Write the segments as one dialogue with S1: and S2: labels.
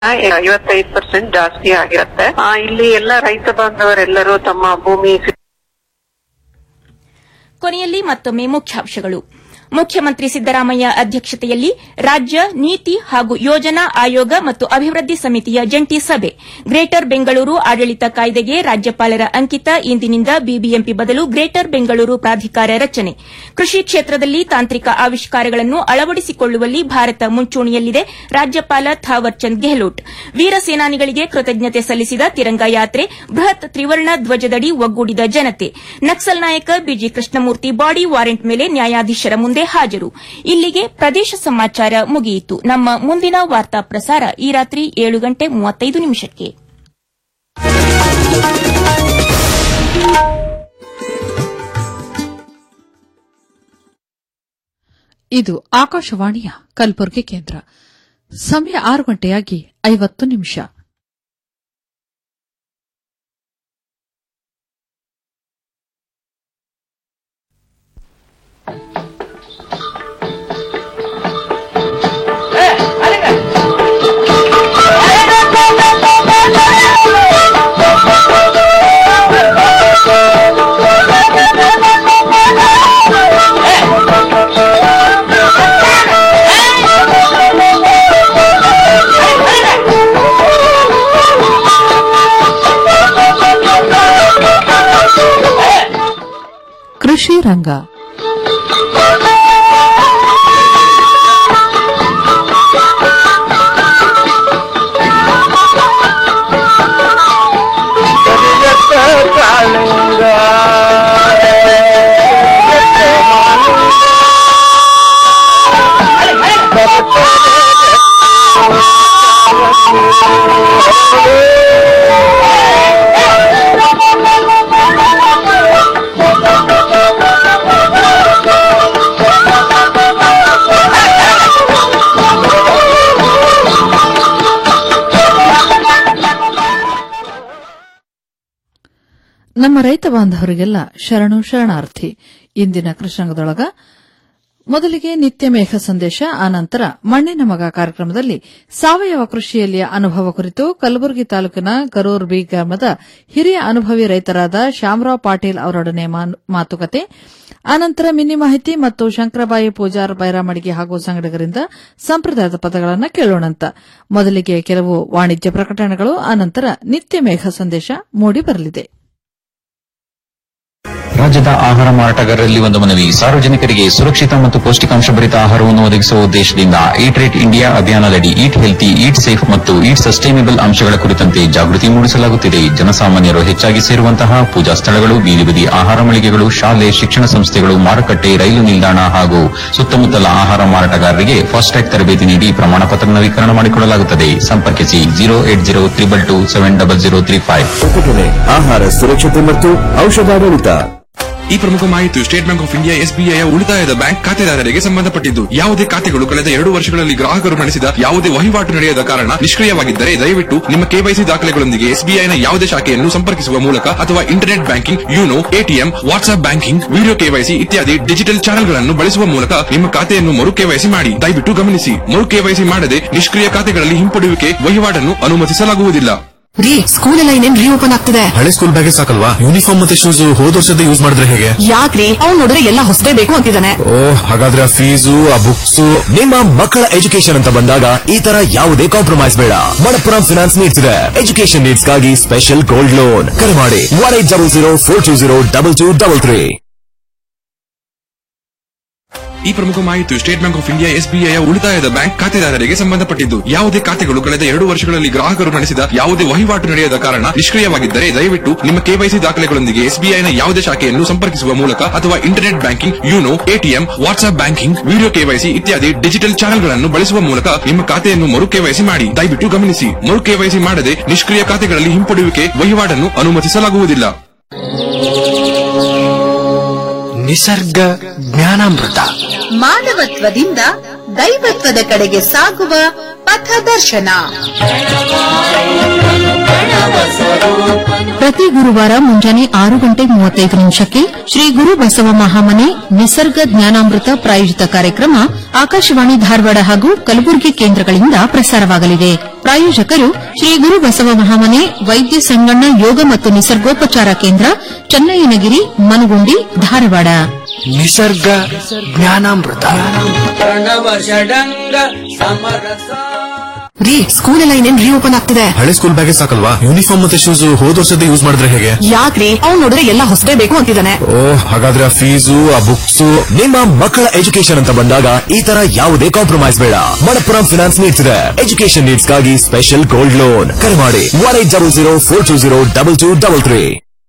S1: ಐವತ್ತೈದು ಪರ್ಸೆಂಟ್ ಜಾಸ್ತಿ ಆಗಿರುತ್ತೆ ಆ, ಇಲ್ಲಿ ಎಲ್ಲ ರೈತ ಬಾಂಧವರೆಲ್ಲರೂ ತಮ್ಮ ಭೂಮಿ
S2: ಕೊನೆಯಲ್ಲಿ ಮತ್ತೊಮ್ಮೆ ಮುಖ್ಯಾಂಶಗಳು ಮುಖ್ಯಮಂತ್ರಿ ಸಿದ್ದರಾಮಯ್ಯ ಅಧ್ಯಕ್ಷತೆಯಲ್ಲಿ ರಾಜ್ಯ ನೀತಿ ಹಾಗೂ ಯೋಜನಾ ಆಯೋಗ ಮತ್ತು ಅಭಿವೃದ್ಧಿ ಸಮಿತಿಯ ಜಂಟಿ ಸಭೆ ಗ್ರೇಟರ್ ಬೆಂಗಳೂರು ಆಡಳಿತ ಕಾಯ್ದೆಗೆ ರಾಜ್ಯಪಾಲರ ಅಂಕಿತ ಇಂದಿನಿಂದ ಬಿಬಿಎಂಪಿ ಬದಲು ಗ್ರೇಟರ್ ಬೆಂಗಳೂರು ಪ್ರಾಧಿಕಾರ ರಚನೆ ಕೃಷಿ ಕ್ಷೇತ್ರದಲ್ಲಿ ತಾಂತ್ರಿಕ ಆವಿಷ್ಕಾರಗಳನ್ನು ಅಳವಡಿಸಿಕೊಳ್ಳುವಲ್ಲಿ ಭಾರತ ಮುಂಚೂಣಿಯಲ್ಲಿದೆ ರಾಜ್ಯಪಾಲ ಥಾವರ್ ಚಂದ್ ಗೆಹ್ಲೋಟ್ ವೀರ ಸೇನಾನಿಗಳಿಗೆ ಕೃತಜ್ಞತೆ ಸಲ್ಲಿಸಿದ ತಿರಂಗ ಯಾತ್ರೆ ಬೃಹತ್ ತ್ರಿವರ್ಣ ಧ್ವಜದಡಿ ಒಗ್ಗೂಡಿದ ಜನತೆ ನಕ್ಸಲ್ ನಾಯಕ ಬಿಜಿ ಕೃಷ್ಣಮೂರ್ತಿ ಬಾಡಿ ವಾರೆಂಟ್ ಮೇಲೆ ನ್ಯಾಯಾಧೀಶರ ಮುಂದೆ ಹಾಜರು ಇಲ್ಲಿಗೆ ಪ್ರದೇಶ ಸಮಾಚಾರ ಮುಗಿಯಿತು ನಮ್ಮ ಮುಂದಿನ ವಾರ್ತಾ ಪ್ರಸಾರ ಈ ರಾತ್ರಿ ಏಳು ಗಂಟೆ ಮೂವತ್ತೈದು ನಿಮಿಷಕ್ಕೆ
S3: ಇದು ಆಕಾಶವಾಣಿಯ ಕಲಬುರಗಿ ಕೇಂದ್ರ ಸಮಯ ಆರು ಗಂಟೆಯಾಗಿ ಐವತ್ತು ನಿಮಿಷ ಕೃಷಿ ರಂಗ ನಮ್ಮ ರೈತ ಬಾಂಧವರಿಗೆಲ್ಲ ಶರಣು ಶರಣಾರ್ಥಿ ಇಂದಿನ ಕೃಷ್ಣಾಂಗದೊಳಗ ಮೊದಲಿಗೆ ನಿತ್ಯ ಮೇಘ ಸಂದೇಶ ಆನಂತರ ಮಣ್ಣಿನ ಮಗ ಕಾರ್ಯಕ್ರಮದಲ್ಲಿ ಸಾವಯವ ಕೃಷಿಯಲ್ಲಿಯ ಅನುಭವ ಕುರಿತು ಕಲಬುರಗಿ ತಾಲೂಕಿನ ಗರೂರ್ ಬಿ ಗ್ರಾಮದ ಹಿರಿಯ ಅನುಭವಿ ರೈತರಾದ ಶ್ಯಾಮರಾವ್ ಪಾಟೀಲ್ ಅವರೊಡನೆ ಮಾನ್- ಮಾತುಕತೆ ಆನಂತರ ಮಿನಿ ಮಾಹಿತಿ ಮತ್ತು ಶಂಕರಬಾಯಿ ಪೂಜಾರ್ ಬೈರಾಮಡಿಗೆ ಹಾಗೂ ಸಂಗಡಿಗರಿಂದ ಸಂಪ್ರದಾಯದ ಪದಗಳನ್ನು ಕೇಳೋಣಂತ ಮೊದಲಿಗೆ ಕೆಲವು ವಾಣಿಜ್ಯ ಪ್ರಕಟಣೆಗಳು ಆನಂತರ ನಿತ್ಯ ಮೇಘ ಸಂದೇಶ ಮೂಡಿ ಬರಲಿದೆ
S4: ರಾಜ್ಯದ ಆಹಾರ ಮಾರಾಟಗಾರರಲ್ಲಿ ಒಂದು ಮನವಿ ಸಾರ್ವಜನಿಕರಿಗೆ ಸುರಕ್ಷಿತ ಮತ್ತು ಪೌಷ್ಟಿಕಾಂಶ ಭರಿತ ಆಹಾರವನ್ನು ಒದಗಿಸುವ ಉದ್ದೇಶದಿಂದ ಈಟ್ ರೇಟ್ ಇಂಡಿಯಾ ಅಭಿಯಾನದಡಿ ಈಟ್ ಹೆಲ್ತಿ ಈಟ್ ಸೇಫ್ ಮತ್ತು ಈಟ್ ಸಸ್ಟೈನಬಲ್ ಅಂಶಗಳ ಕುರಿತಂತೆ ಜಾಗೃತಿ ಮೂಡಿಸಲಾಗುತ್ತಿದೆ ಜನಸಾಮಾನ್ಯರು ಹೆಚ್ಚಾಗಿ ಸೇರುವಂತಹ ಪೂಜಾ ಸ್ಥಳಗಳು ಬೀದಿ ಬದಿ ಆಹಾರ ಮಳಿಗೆಗಳು ಶಾಲೆ ಶಿಕ್ಷಣ ಸಂಸ್ಥೆಗಳು ಮಾರುಕಟ್ಟೆ ರೈಲು ನಿಲ್ದಾಣ ಹಾಗೂ ಸುತ್ತಮುತ್ತಲ ಆಹಾರ ಮಾರಾಟಗಾರರಿಗೆ ಫಾಸ್ಟ್ಟ್ಯಾಗ್ ತರಬೇತಿ ನೀಡಿ ಪ್ರಮಾಣ ಪತ್ರ ನವೀಕರಣ ಮಾಡಿಕೊಳ್ಳಲಾಗುತ್ತದೆ ಸಂಪರ್ಕಿಸಿ zero eight zero triple two seven double zero three five
S5: ಪ್ರಕಟಣೆ ಆಹಾರ ಸುರಕ್ಷತೆ ಮತ್ತು ಔಷಧಾಡಳಿತ
S6: ಈ ಪ್ರಮುಖ ಮಾಹಿತಿಯು State Bank of India SBI ಉಳಿತಾಯದ ಬ್ಯಾಂಕ್ ಖಾತೆದಾರರಿಗೆ ಸಂಬಂಧಪಟ್ಟಿದ್ದು ಯಾವುದೇ ಖಾತೆಗಳು ಕಳೆದ ಎರಡು ವರ್ಷಗಳಲ್ಲಿ ಗ್ರಾಹಕರು ನಡೆಸಿದ ಯಾವುದೇ ವಹಿವಾಟು ನಡೆಯದ ಕಾರಣ ನಿಷ್ಕ್ರಿಯವಾಗಿದ್ದರೆ ದಯವಿಟ್ಟು ನಿಮ್ಮ ಕೆವೈಸಿ ದಾಖಲೆಗಳೊಂದಿಗೆ ಎಸ್ಬಿಐನ ಯಾವುದೇ ಶಾಖೆಯನ್ನು ಸಂಪರ್ಕಿಸುವ ಮೂಲಕ ಅಥವಾ internet banking YONO ATM WhatsApp banking video KYC ಇತ್ಯಾದಿ ಡಿಜಿಟಲ್ ಚಾನೆಲ್ಗಳನ್ನು ಬಳಸುವ ಮೂಲಕ ನಿಮ್ಮ ಖಾತೆಯನ್ನು ಮರು ಕೆವೈಸಿ ಮಾಡಿ ದಯವಿಟ್ಟು ಗಮನಿಸಿ ಮರು ಕೆವೈಸಿ ಮಾಡದೆ ನಿಷ್ಕ್ರಿಯ ಖಾತೆಗಳಲ್ಲಿ ಹಿಂಪಡೆಯುವಿಕೆ ವಹಿವಾಟನ್ನು ಅನುಮತಿಸಲಾಗುವುದಿಲ್ಲ
S7: ರೀ ಸ್ಕೂಲ್ ಎಲ್ಲ ಇನ್ನೇನ್ ರೀಓಪನ್ ಆಗ್ತಿದೆ
S5: ಹಳೆ ಸ್ಕೂಲ್ ಬ್ಯಾಗೇ ಸಾಕಲ್ವಾ ಯೂನಿಫಾರ್ಮ್ ಮತ್ತೆ ಶೂಸ್ ಹೋದ ವರ್ಷದ ಯೂಸ್ ಮಾಡಿದ್ರೆ ಹೇಗೆ
S7: ಯಾಕ್ರಿ ಅವ್ನ್ ನೋಡಿದ್ರೆ ಎಲ್ಲ ಹೊಸದೇ ಬೇಕು ಅಂತಿದ್ದಾನೆ
S5: ಓ ಹಾಗಾದ್ರೆ ಆ ಫೀಸು ಆ ಬುಕ್ಸ್ ನಿಮ್ಮ ಮಕ್ಕಳ ಎಜುಕೇಶನ್ ಅಂತ ಬಂದಾಗ ಈ ತರ ಯಾವುದೇ ಕಾಂಪ್ರಮೈಸ್ ಬೇಡ ಮಣಪ್ಪುರಂ ಫಿನಾನ್ಸ್ ನೀಡ್ಸ್ ಇದೆ ಎಜುಕೇಶನ್ ನೀಡ್ಸ್ ಗಾಗಿ ಸ್ಪೆಷಲ್ ಗೋಲ್ಡ್ ಲೋನ್ ಕರೆ ಮಾಡಿ one eight double zero four two zero double two double three
S6: ಈ ಪ್ರಮುಖ ಮಾಹಿತಿಯು State Bank of India SBI ಉಳಿತಾಯದ ಬ್ಯಾಂಕ್ ಖಾತೆದಾರರಿಗೆ ಸಂಬಂಧಪಟ್ಟಿದ್ದು ಯಾವುದೇ ಖಾತೆಗಳು ಕಳೆದ ಎರಡು ವರ್ಷಗಳಲ್ಲಿ ಗ್ರಾಹಕರು ನಡೆಸಿದ ಯಾವುದೇ ವಹಿವಾಟು ನಡೆಯದ ಕಾರಣ ನಿಷ್ಕ್ರಿಯವಾಗಿದ್ದರೆ ದಯವಿಟ್ಟು ನಿಮ್ಮ ಕೆವೈಸಿ ದಾಖಲೆಗಳೊಂದಿಗೆ ಎಸ್ಬಿಐನ ಯಾವುದೇ ಶಾಖೆಯನ್ನು ಸಂಪರ್ಕಿಸುವ ಮೂಲಕ ಅಥವಾ internet banking YONO ATM WhatsApp banking video KYC ಇತ್ಯಾದಿ ಡಿಜಿಟಲ್ ಚಾನೆಲ್ಗಳನ್ನು ಬಳಸುವ ಮೂಲಕ ನಿಮ್ಮ ಖಾತೆಯನ್ನು ಮರು ಕೆವೈಸಿ ಮಾಡಿ ದಯವಿಟ್ಟು ಗಮನಿಸಿ ಮರು ಕೆವೈಸಿ ಮಾಡದೆ ನಿಷ್ಕ್ರಿಯ ಖಾತೆಗಳಲ್ಲಿ ಹಿಂಪಡೆಯುವಿಕೆ ವಹಿವಾಟನ್ನು ಅನುಮತಿಸಲಾಗುವುದಿಲ್ಲ
S8: ನಿಸರ್ಗ ಜ್ಞಾನಾಮೃತ
S9: ಮಾನವತ್ವದಿಂದ ದೈವತ್ವದ ಕಡೆಗೆ ಸಾಗುವ ಪಥದರ್ಶನ ಪ್ರತಿ ಗುರುವಾರ ಮುಂಜಾನೆ ಆರು ಗಂಟೆ ಮೂವತ್ತೈದು ನಿಮಿಷಕ್ಕೆ ಶ್ರೀ ಗುರು ಬಸವ ಮಹಾಮನೆ ನಿಸರ್ಗ ಜ್ಞಾನಾಮೃತ ಪ್ರಾಯೋಜಿತ ಕಾರ್ಯಕ್ರಮ ಆಕಾಶವಾಣಿ ಧಾರವಾಡ ಹಾಗೂ ಕಲಬುರಗಿ ಕೇಂದ್ರಗಳಿಂದ ಪ್ರಸಾರವಾಗಲಿದೆ ಪ್ರಾಯೋಜಕರು ಶ್ರೀ ಗುರು ಬಸವ ಮಹಾಮನೆ ವೈದ್ಯ ಸಂಗಣ್ಣ ಯೋಗ ಮತ್ತು ನಿಸರ್ಗೋಪಚಾರ ಕೇಂದ್ರ ಚನ್ನಯ್ಯನಗಿರಿ ಮನಗುಂಡಿ ಧಾರವಾಡ
S8: ನಿಸರ್ಗ ಜ್ಞಾನಾಮೃತ
S7: ರೀ ಸ್ಕೂಲ್ ಎಲ್ಲ ಇನ್ನೇನ್ ರೀಓಪನ್ ಆಗ್ತಿದೆ
S5: ಹಳೆ ಸ್ಕೂಲ್ ಬ್ಯಾಗೇ ಸಾಕಲ್ವಾ ಯೂನಿಫಾರ್ಮ್ ಮತ್ತೆ ಶೂಸ್ ಹೋದ ವರ್ಷದ ಯೂಸ್ ಮಾಡಿದ್ರೆ ಹೇಗೆ
S7: ಯಾಕ್ರಿ ಅವ್ನು ನೋಡಿದ್ರೆ ಎಲ್ಲ ಹೊಸದೇ ಬೇಕು ಅಂತಿದ್ದಾನೆ
S5: ಓ ಹಾಗಾದ್ರೆ ಆ ಫೀಸು ಆ ಬುಕ್ಸ್ ನಿಮ್ಮ ಮಕ್ಕಳ ಎಜುಕೇಶನ್ ಅಂತ ಬಂದಾಗ ಈ ತರ ಯಾವುದೇ ಕಾಂಪ್ರಮೈಸ್ ಬೇಡ ಮಣಪ್ಪುರಂ ಫಿನಾನ್ಸ್ ನೀಡ್ಸ್ ಇದೆ ಎಜುಕೇಶನ್ ನೀಡ್ಸ್ ಗಾಗಿ ಸ್ಪೆಷಲ್ ಗೋಲ್ಡ್ ಲೋನ್ ಕರೆ ಮಾಡಿ one eight double zero four two zero double two double three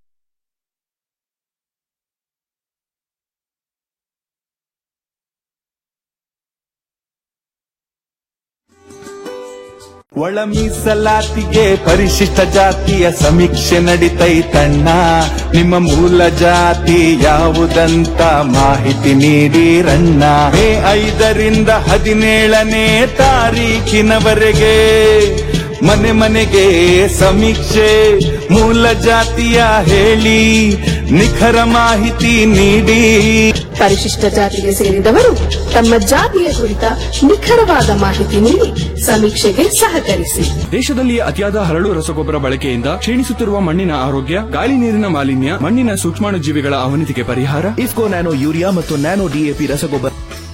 S10: ಒಳ ಮೀಸಲಾತಿಗೆ ಪರಿಶಿಷ್ಟ ಜಾತಿಯ ಸಮೀಕ್ಷೆ ನಡಿತೈತಣ್ಣ ನಿಮ್ಮ ಮೂಲ ಜಾತಿ ಯಾವುದಂತ ಮಾಹಿತಿ ನೀಡಿರಣ್ಣ ಮೇ ಐದರಿಂದ ಹದಿನೇಳನೇ ತಾರೀಕಿನವರೆಗೆ ಮನೆ ಮನೆಗೆ ಸಮೀಕ್ಷೆ ಮೂಲ ಜಾತಿಯ ಹೇಳಿ ನಿಖರ ಮಾಹಿತಿ ನೀಡಿ
S11: ಪರಿಶಿಷ್ಟ ಜಾತಿಗೆ ಸೇರಿದವರು ತಮ್ಮ ಜಾತಿಯ ಕುರಿತ ನಿಖರವಾದ ಮಾಹಿತಿ ನೀಡಿ ಸಮೀಕ್ಷೆಗೆ ಸಹಕರಿಸಿ
S12: ದೇಶದಲ್ಲಿ ಅತಿಯಾದ ಹರಳು ರಸಗೊಬ್ಬರ ಬಳಕೆಯಿಂದ ಕ್ಷೀಣಿಸುತ್ತಿರುವ ಮಣ್ಣಿನ ಆರೋಗ್ಯ ಗಾಳಿ ನೀರಿನ ಮಾಲಿನ್ಯ ಮಣ್ಣಿನ ಸೂಕ್ಷ್ಮಾಣುಜೀವಿಗಳ ಅವನತಿಗೆ ಪರಿಹಾರ
S10: ಇಫ್ಕೋ ನ್ಯಾನೋ ಯೂರಿಯಾ ಮತ್ತು ನ್ಯಾನೋ ಡಿಎಪಿ ರಸಗೊಬ್ಬರ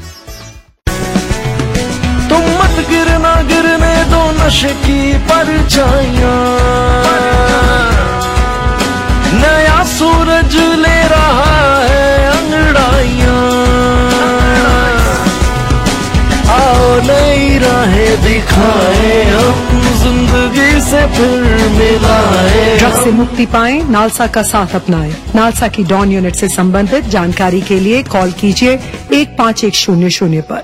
S13: तुम मत गिरना गिरने दो नशे की परछाइयां नया सूरज ले रहा है अंगड़ाइयां आओ नई राहें दिखाए हम जिंदगी से फिर मिलाए
S14: ड्रग्स से मुक्ति पाएं नालसा का साथ अपनाएं नालसा की डॉन यूनिट से संबंधित जानकारी के लिए कॉल कीजिए एक पाँच एक शून्य शून्य पर